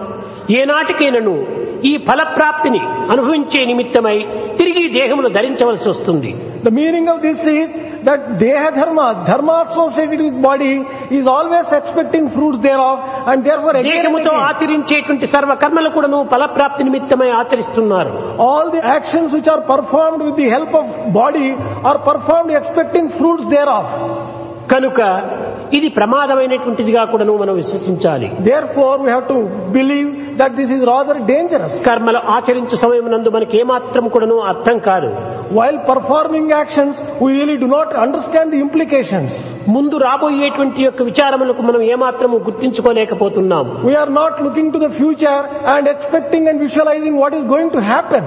Speaker 4: ఏనాటికైనను ఈ ఫలప్రాప్తిని అనుభవించే నిమిత్తమై తిరిగి దేహమును ధరించవలసి వస్తుంది
Speaker 5: The meaning of this is that Deha Dharma, Dharma associated with body is always expecting fruits thereof and therefore again and
Speaker 4: దేహముతో
Speaker 5: again,
Speaker 4: ఆచరించేటువంటి సర్వ కర్మలు కూడాను ఫలప్రాప్తి నిమిత్తమై ఆచరిస్తున్నారు
Speaker 5: all the actions which are performed with the help of body are performed expecting fruits thereof.
Speaker 4: కనుక ఇది ప్రమాదమైనటువంటిదిగా కూడాను మనం విశ్వసించాలి
Speaker 5: Therefore we have to believe that this is rather dangerous.
Speaker 4: కర్మలు ఆచరించు సమయం నందు మనకి ఏమాత్రం కూడాను అర్థం కాదు
Speaker 5: While performing actions, we really do not understand the implications.
Speaker 4: ముందు రాబోయేటువంటి యొక్క విచారములకు మనం ఏమాత్రము గుర్తించుకోలేకపోతున్నాం
Speaker 5: We are not looking to the future and expecting and visualizing what is going to happen.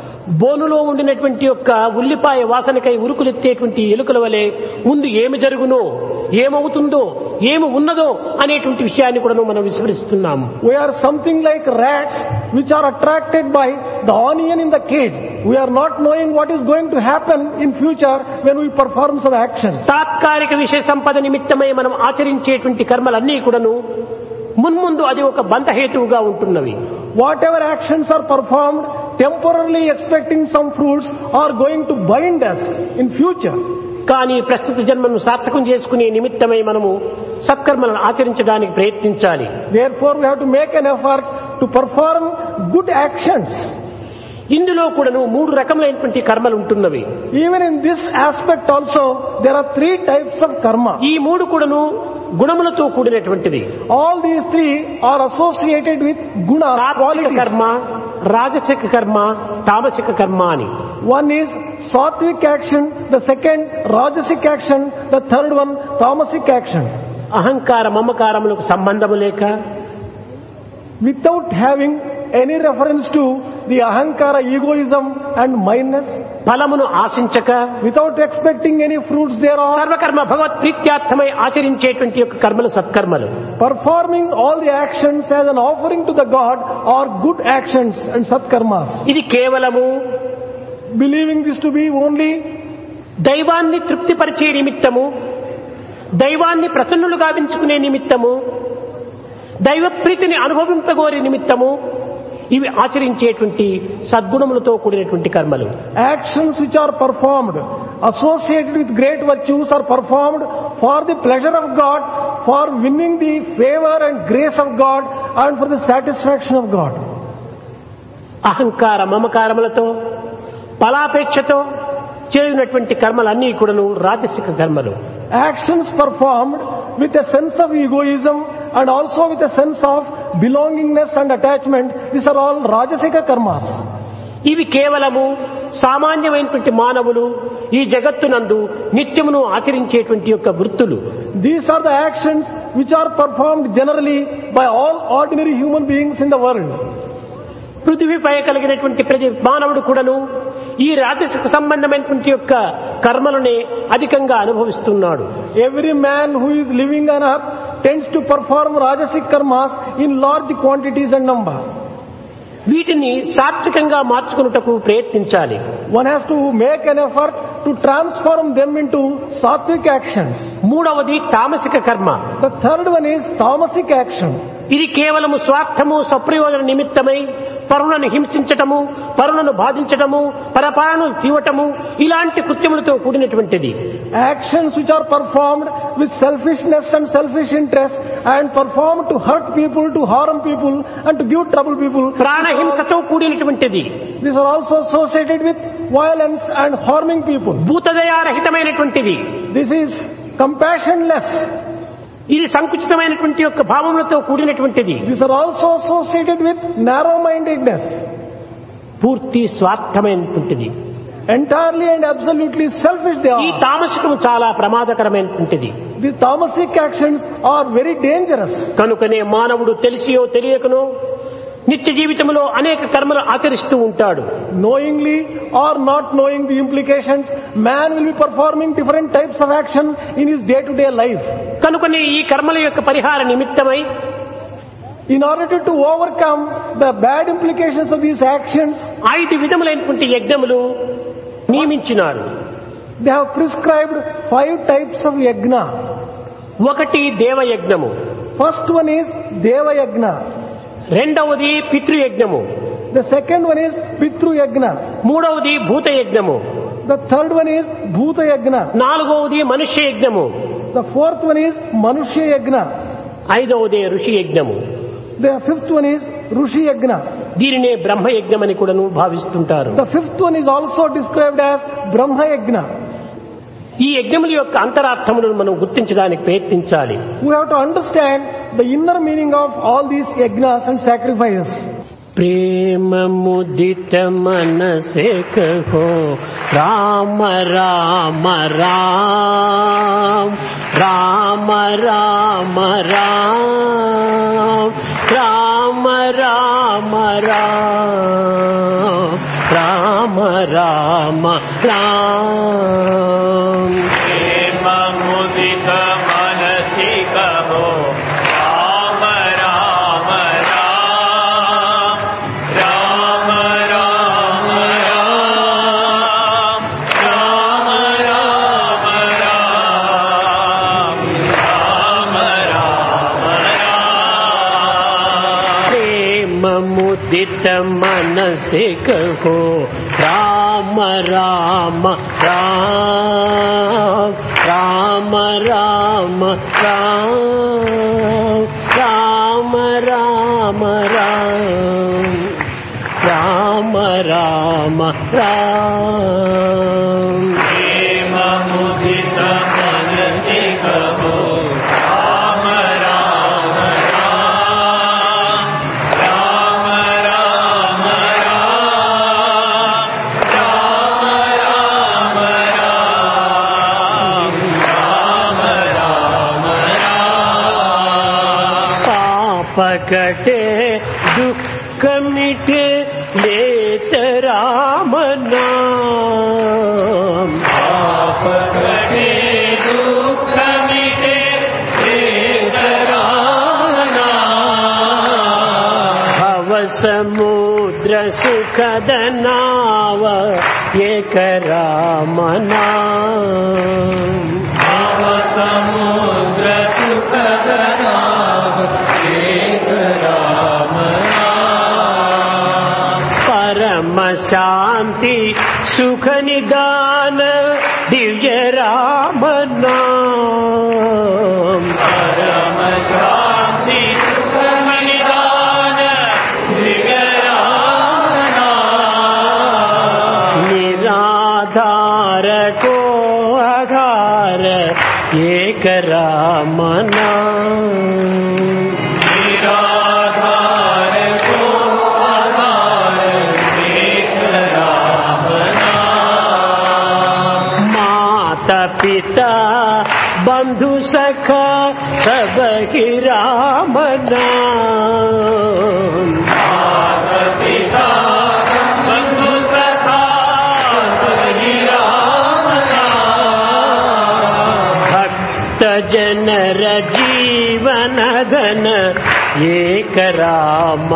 Speaker 4: బోనులో ఉండినటువంటి యొక్క ఉల్లిపాయ వాసనకై ఉరుకులెత్తేటువంటి ఎలుకల వలె ముందు ఏమి జరుగునో ఏమవుతుందో ఏమి ఉన్నదో అనేటువంటి విషయాన్ని కూడా మనం విస్మరిస్తున్నాము
Speaker 5: We are something like rats which are attracted by the onion in the cage. We are not knowing what is going to happen in future when we perform some actions.
Speaker 4: తాత్కాలిక విషయ సంపద నిమిత్తమై మనం ఆచరించేటువంటి కర్మలన్నీ కూడాను మున్ముందు అది ఒక బంధహేతువుగా ఉంటున్నవి
Speaker 5: Whatever actions are performed temporarily expecting some fruits are going to bind us in future.
Speaker 4: కానీ ప్రస్తుత జన్మను సార్థకం చేసుకునే నిమిత్తమై మనము సత్కర్మలను ఆచరించడానికి ప్రయత్నించాలి
Speaker 5: Therefore we have to make an effort to perform good actions.
Speaker 4: ఇందులో కూడాను మూడు రకములైనటువంటి కర్మలు ఉంటున్నవి
Speaker 5: Even in this aspect also, there are three types of karma.
Speaker 4: ఈ మూడు కూడాను గుణములతో కూడినటువంటిది
Speaker 5: All these three are associated with guna,
Speaker 4: సాత్విక
Speaker 5: qualities.
Speaker 4: కర్మ రాజసిక కర్మ తామసిక కర్మ అని
Speaker 5: One is sattvic action, the second rajasic action, the third one tamasic action.
Speaker 4: అహంకార మమకారములకు సంబంధము లేక
Speaker 5: Without having any reference to the ahankara, egoism and mindness,
Speaker 4: ఫలమును ఆశించక
Speaker 5: without expecting any fruits thereof,
Speaker 4: సర్వకర్మ భగవత్ ప్రీత్యార్థమై ఆచరించేటువంటి యొక్క కర్మలు సత్కర్మలు
Speaker 5: performing all the actions as an offering to the God are good actions and satkarmas.
Speaker 4: ఇది కేవలము
Speaker 5: Believing this to be only
Speaker 4: దైవాన్ని తృప్తిపరిచే నిమిత్తము దైవాన్ని ప్రసన్నులు గావించుకునే నిమిత్తము దైవ ప్రీతిని అనుభవింపగోరే నిమిత్తము ఇవి ఆచరించేటువంటి సద్గుణములతో కూడినటువంటి కర్మలు
Speaker 5: actions which are performed associated with great virtues are performed for the pleasure of God, for winning the favor and grace of God and for the satisfaction of God.
Speaker 4: అహంకార మమకారములతో ఫలాపేక్షతో చేయునటువంటి కర్మలన్నీ కూడాను రాజసిక కర్మలు
Speaker 5: Actions performed with a sense of egoism and also with a sense of belongingness and attachment, these are all rajasika karmas.
Speaker 4: ఇవి కేవలము సామాన్యమైనటువంటి మానవులు ఈ జగత్తునందు నిత్యమును ఆచరించేటువంటి యొక్క వృత్తులు
Speaker 5: These are the actions which are performed generally by all ordinary human beings in the world.
Speaker 4: పృథివీపై కలిగినటువంటి ప్రతి మానవుడు కూడాను ఈ రాజసిక సంబంధమైనటువంటి యొక్క కర్మలనే అధికంగా అనుభవిస్తున్నాడు
Speaker 5: Every man who is living on earth tends to perform rajasic karmas in large quantities and number.
Speaker 4: వీటిని సాత్వికంగా మార్చుకున్నటకు ప్రయత్నించాలి
Speaker 5: One has to make an effort to transform them into sattvic actions.
Speaker 4: మూడవది తామసిక కర్మ
Speaker 5: The third one is tamasic action.
Speaker 4: ఇది కేవలము స్వార్థము స్వప్రయోజన నిమిత్తమై పరులను హింసించటము పరులను బాధించటము పరపాలను తీవటము ఇలాంటి కృత్యములతో కూడినటువంటిది
Speaker 5: Actions which are performed with selfishness and selfish interest and performed to hurt people, to harm people and to give trouble people.
Speaker 4: ప్రాణహింసతో కూడినటువంటిది
Speaker 5: These are also associated with violence and harming people.
Speaker 4: భూతదయారహితమైనటువంటిది
Speaker 5: This is compassionless.
Speaker 4: ఇది సంకుచితమైనటువంటి యొక్క భావములతో కూడినటువంటిది
Speaker 5: These are also associated with narrow-mindedness.
Speaker 4: పూర్తి స్వార్థమైనటువంటిది
Speaker 5: Entirely and absolutely selfish they
Speaker 4: ఈ
Speaker 5: are.
Speaker 4: తామసికము చాలా ప్రమాదకరమైనటువంటిది
Speaker 5: These tamasic actions are very dangerous.
Speaker 4: కనుకనే మానవుడు తెలిసియో తెలియకనో నిత్య జీవితంలో అనేక కర్మలు ఆచరిస్తూ ఉంటాడు
Speaker 5: Knowingly or not knowing the implications, man will be performing different types of action in his day-to-day life.
Speaker 4: కనుకనే ఈ కర్మల యొక్క పరిహార నిమిత్తమై
Speaker 5: In order to, to overcome the bad implications of these actions,
Speaker 4: ఐదు విధములైనటువంటి యజ్ఞములు నియమించినారు
Speaker 5: they have prescribed five types of yajna.
Speaker 4: ఒకటి దేవయజ్ఞము
Speaker 5: First one is Deva Yajna.
Speaker 4: రెండవది పితృయజ్ఞము
Speaker 5: The second one is Pitru Yajna.
Speaker 4: మూడవది భూతయజ్ఞము
Speaker 5: The third one is Bhuta Yajna.
Speaker 4: నాలుగవది మనుష్య యజ్ఞము
Speaker 5: The fourth one is Manushya Yajna.
Speaker 4: ఐదవది ఋషి యజ్ఞము
Speaker 5: The fifth one is Rushi Yajna.
Speaker 4: దీనినే బ్రహ్మయజ్ఞం అని కూడాను భావిస్తుంటారు
Speaker 5: The fifth one is also described as Brahma Yajna.
Speaker 4: ఈ యజ్ఞముల యొక్క అంతరార్థములను మనం గుర్తించడానికి ప్రయత్నించాలి
Speaker 5: We have to understand the inner meaning of all these yajnas and sacrifices.
Speaker 4: प्रेम मुदित मन से कहो राम राम राम राम राम राम राम राम राम राम राम राम
Speaker 1: मुदित मनसि कहो राम राम राम राम राम राम राम राम राम राम राम राम
Speaker 4: प्रेम मुदित मन से कहो राम राम राम राम राम राम राम राम राम राम राम राम
Speaker 1: प्रेम मुदित मनसि कहो राम राम राम राम राम राम राम राम राम राम राम
Speaker 4: पाप कटे दुख मिटे लेत राम नाम
Speaker 1: पाप कटे दुःख मिटे एक राम नाम
Speaker 4: भव समुद्र सुखद नाव एक राम नाम
Speaker 1: भव समुद्र सुखद नाव एक राम नाम
Speaker 4: परम शांति सुख निदान दिव्य राम नाम
Speaker 1: परम शांति सुख निदान दिव्य राम नाम
Speaker 4: निराधार को आधार एक राम नाम
Speaker 1: निराधार को आधार एक राम नाम
Speaker 4: माता पिता बंधु सखा सब ही राम नाम
Speaker 1: पिता बंधु सखा सही राम नाम
Speaker 4: भक्त जनर जीवन धन एक राम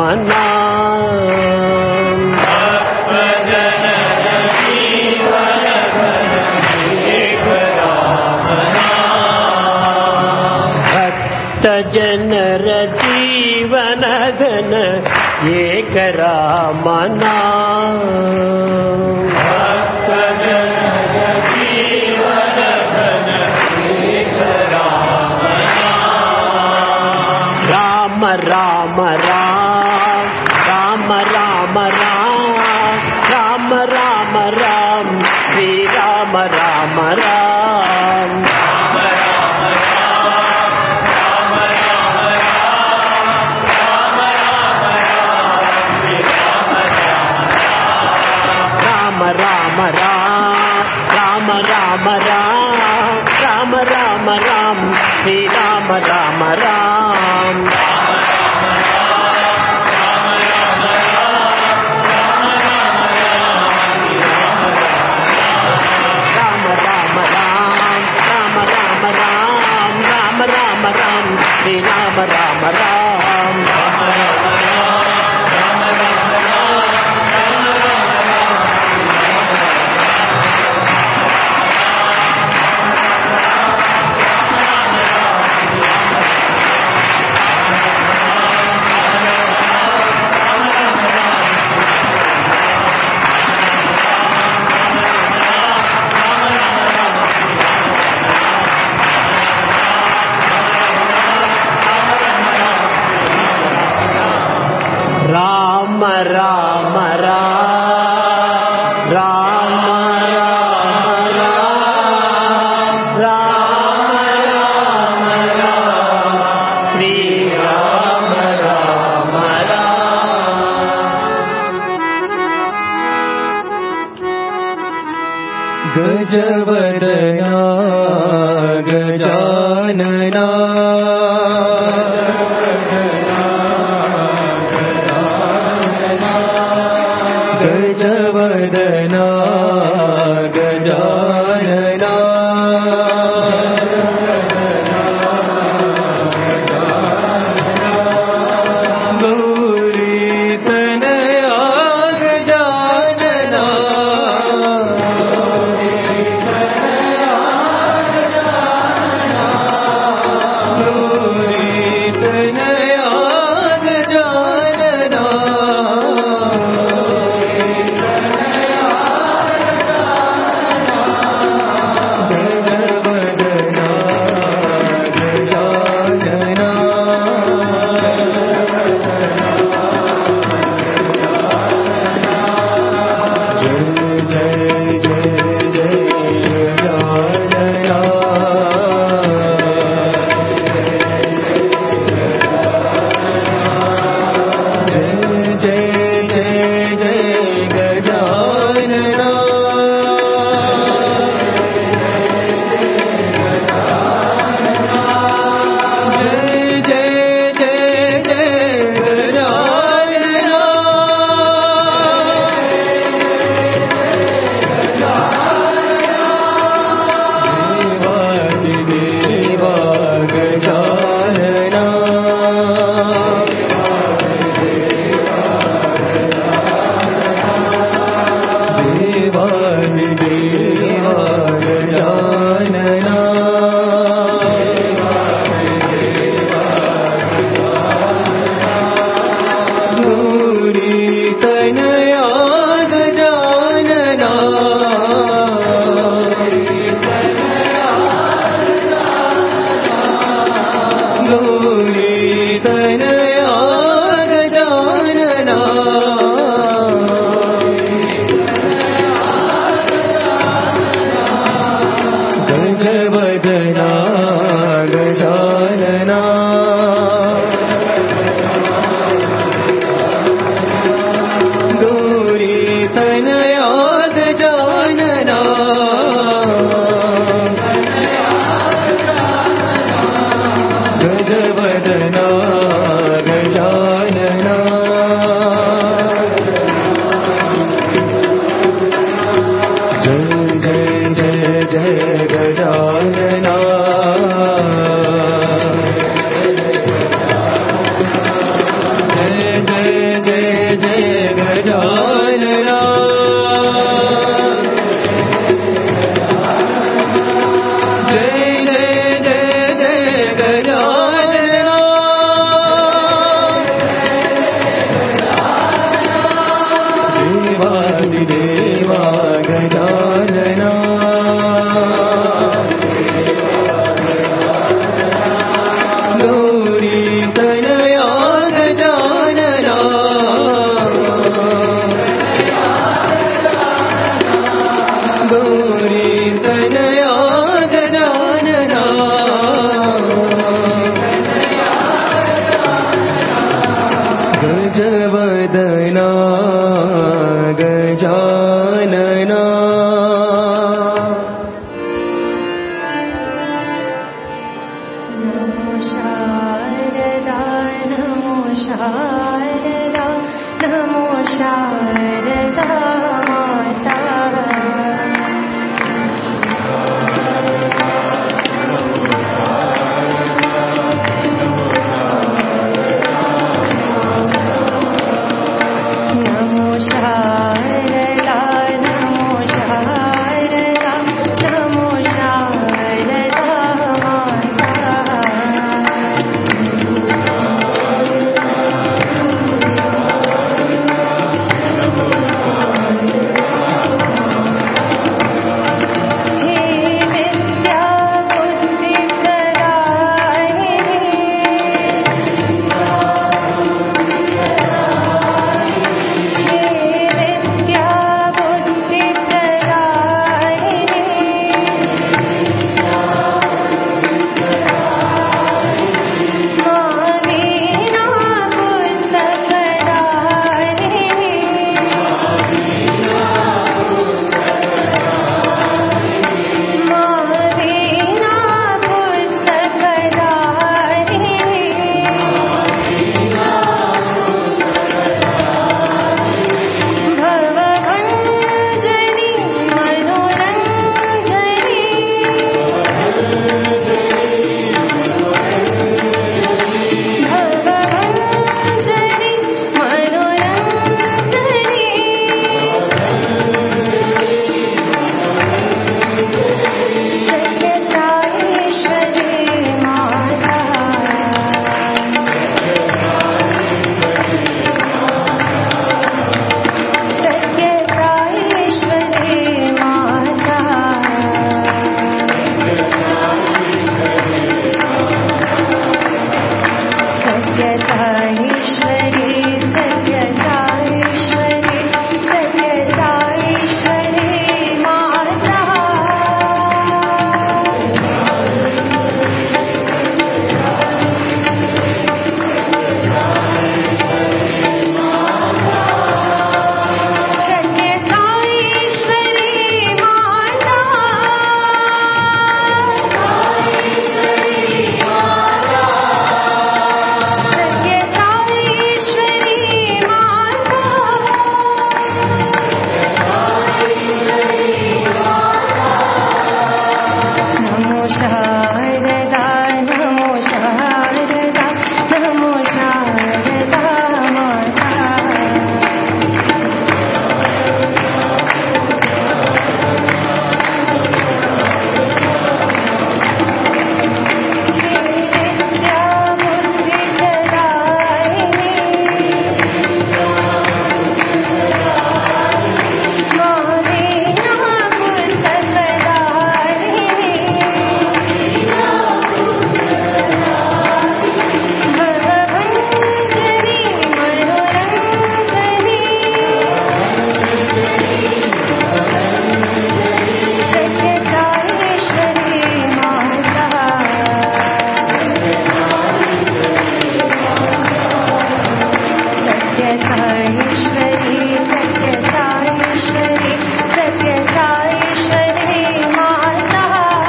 Speaker 4: नाम
Speaker 1: भक्तजन जीवन एक राम नाम
Speaker 4: भक्त जनर जीवन धन एक राम नाम
Speaker 1: भक्तजन जीवन धन एक राम नाम
Speaker 4: राम राम राम राम राम राम राम राम श्री राम राम राम राम राम राम राम राम राम राम राम राम రామ రామ రామ రామ రామ రామ రామ రామ శ్రీ రామ రామ రామ
Speaker 6: गजवदना गजानना गजवदना गजानना गौरी तनया गजानना तनयाग जानना गजवदना गजानना जय जय जय जय जानना जय जय जय जय गजानना जय जय जय जय गजानना देवादि देवा गजानना देवानि देवा गजानना गौरी तनया गजानना गौरी तनया गजानना गजवदना गजानना गौरी तनया गजानना गजवदना गजानना जय जय जय जय गजानना जय जय जय जय गजानना जय जय जय जय गजानना देवादि देवा गजानना गौरी तनया गजानना गौरी तनया गजानना गजवदना गजानना
Speaker 7: नमो शारदा नमो शारदा नमो शारदा माता साईश्वरी सत्य साईश्वरी सत्य साईश्वरी माता सत्य साईश्वरी माता सत्य साईश्वरी माता नमो शारदा नमो शारदा नमो शारदा माता सत्य साईश्वरी माता सत्य साईश्वरी सत्य साईश्वरी सत्य साईश्वरी माता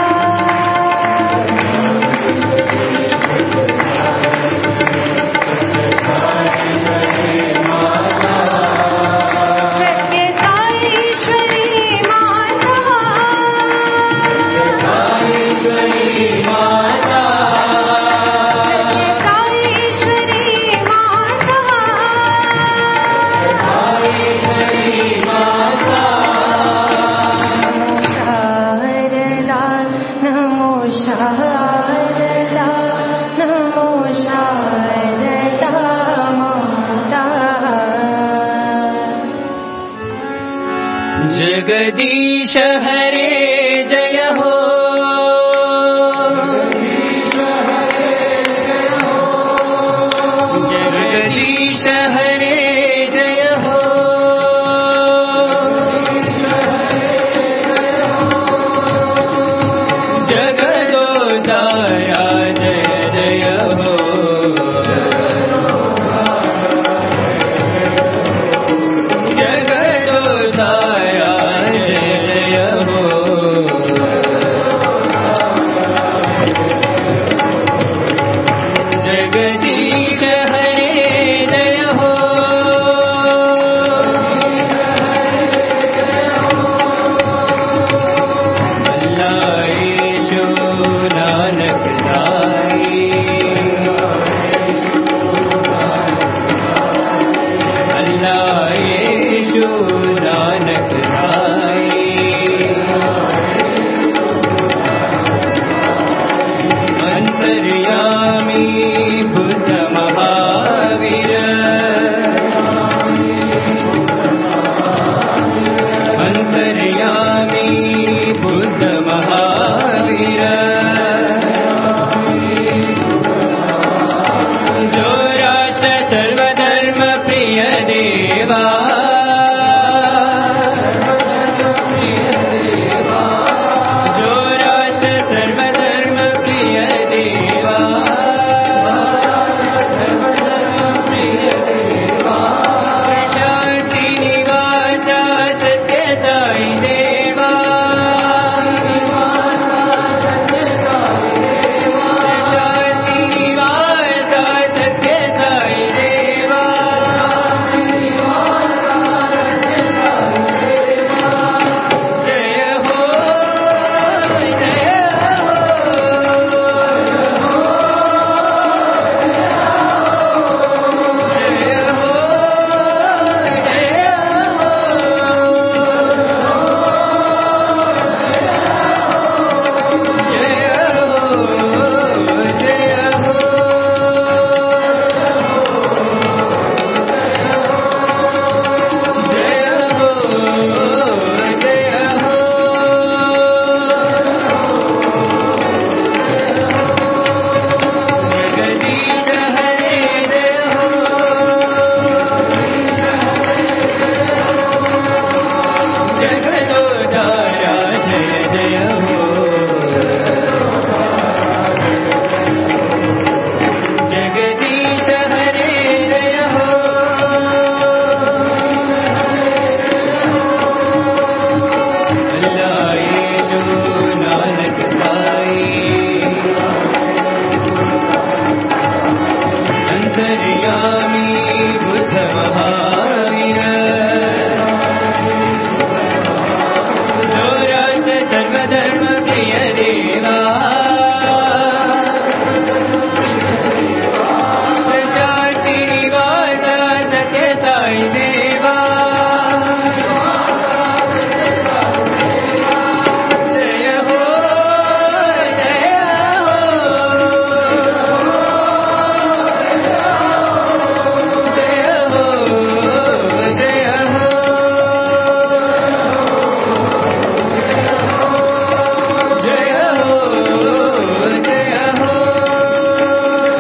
Speaker 7: सत्य साईश्वरी माता साईश्वरी माता नमो शारदा नमो शारदा नमो शारदा माता
Speaker 6: जगदीश हरे जय हो जगदीश हरे जय हो जगदोदाया जय जय हो जगदोदाया जय जय हो स्वामी बुद्ध महावीर जो राष्ट्र सर्वधर्म प्रिय देवा शांति निवास सत्य साई देवा जय हो जय हो जय हो जय हो जय हो जय हो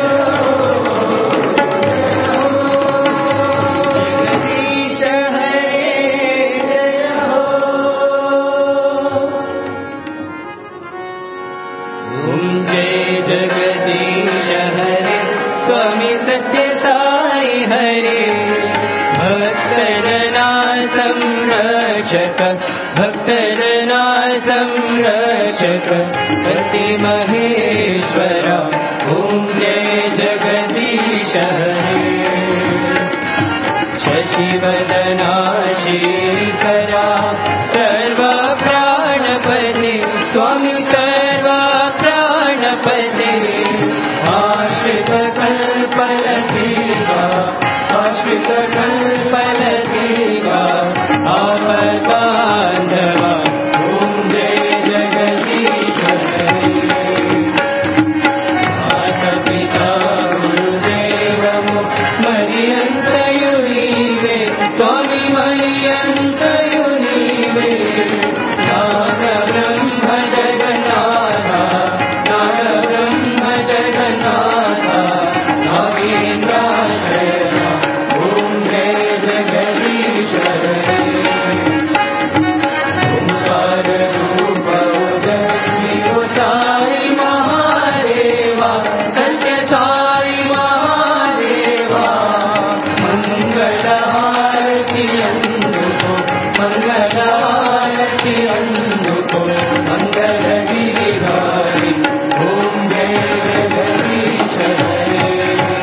Speaker 6: जगदीश हरे जय हो ॐ जय जगदीश हरे स्वामी सत्य साई हरे भक्तजना संरक्षक भक्तजना संरक्षक पति महेश्वर ॐ जय जगदीश हरे शशिवदना श्रीकरा सर्व प्राणपते स्वामी सर्व प्राणपते आश्रित कल्पलतीवा आश्रित कल्पलतीवा आपदान्धवा ॐ जय जगदीश्वरे मातपिता गुरुदेवमो मर्यन्तयुनीवे स्वामी मर्यन्तयुनीवे नागब्रह्म जगन्नाथ नागब्रह्म जगन्नाथ नागेन्द्राशय ॐ जय जगदीश्वर ओंकार रूप ओजस्वी ओ साई महादेवा सत्य साई महादेवा मंगल हारति अंदुको मंगल हारति अंदुको मंगल गिरिधारी ओम जय जगदीश हरे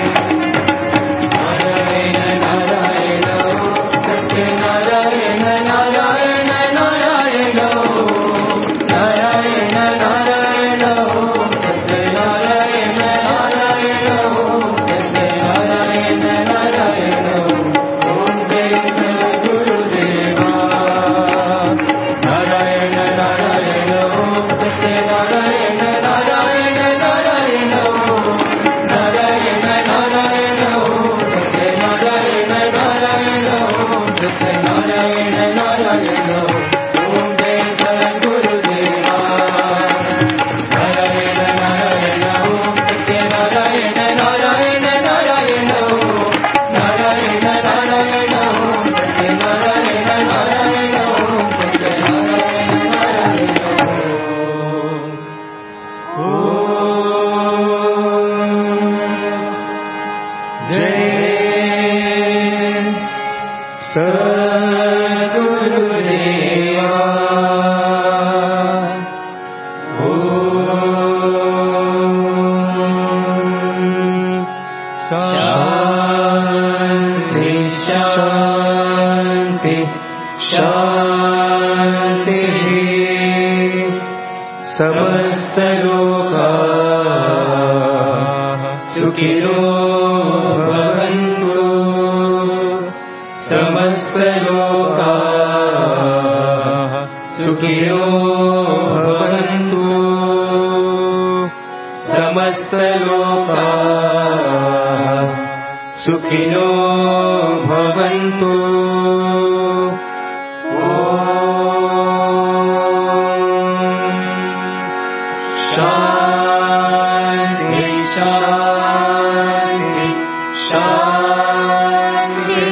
Speaker 6: नारायण नारायण सत्य नारायण नारायण नारायण नारायण नारायण सत्य नारायण नारायण सत्य नारायण नारायण ओम जय गुरुदेवा नारायण नारायण सत्य नारायण नारायण नारायण नारायण नारायण सत्य नारायण नारायण सत्य नारायण नारायण ओम जय सद्गुरुदेवा नारायण नारायण सत्य नारायण नारायण नारायण नारायण नारायण सत्य नारायण नारायण सत्य नारायण नारायण जय सद्गुरुदेवा ॐ शान्ति शान्ति शान्तिः समस्तलोकाः सुखिनो भवन्तु समस्तलोकाः सुखिनो भवन्तु समस्तलोकाः सुखिनो भवन्तु शान्ति शान्ति शान्ति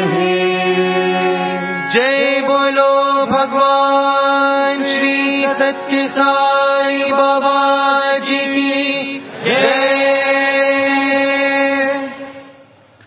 Speaker 6: जय बोलो भगवान श्री सत्य साई बाबा जी की जय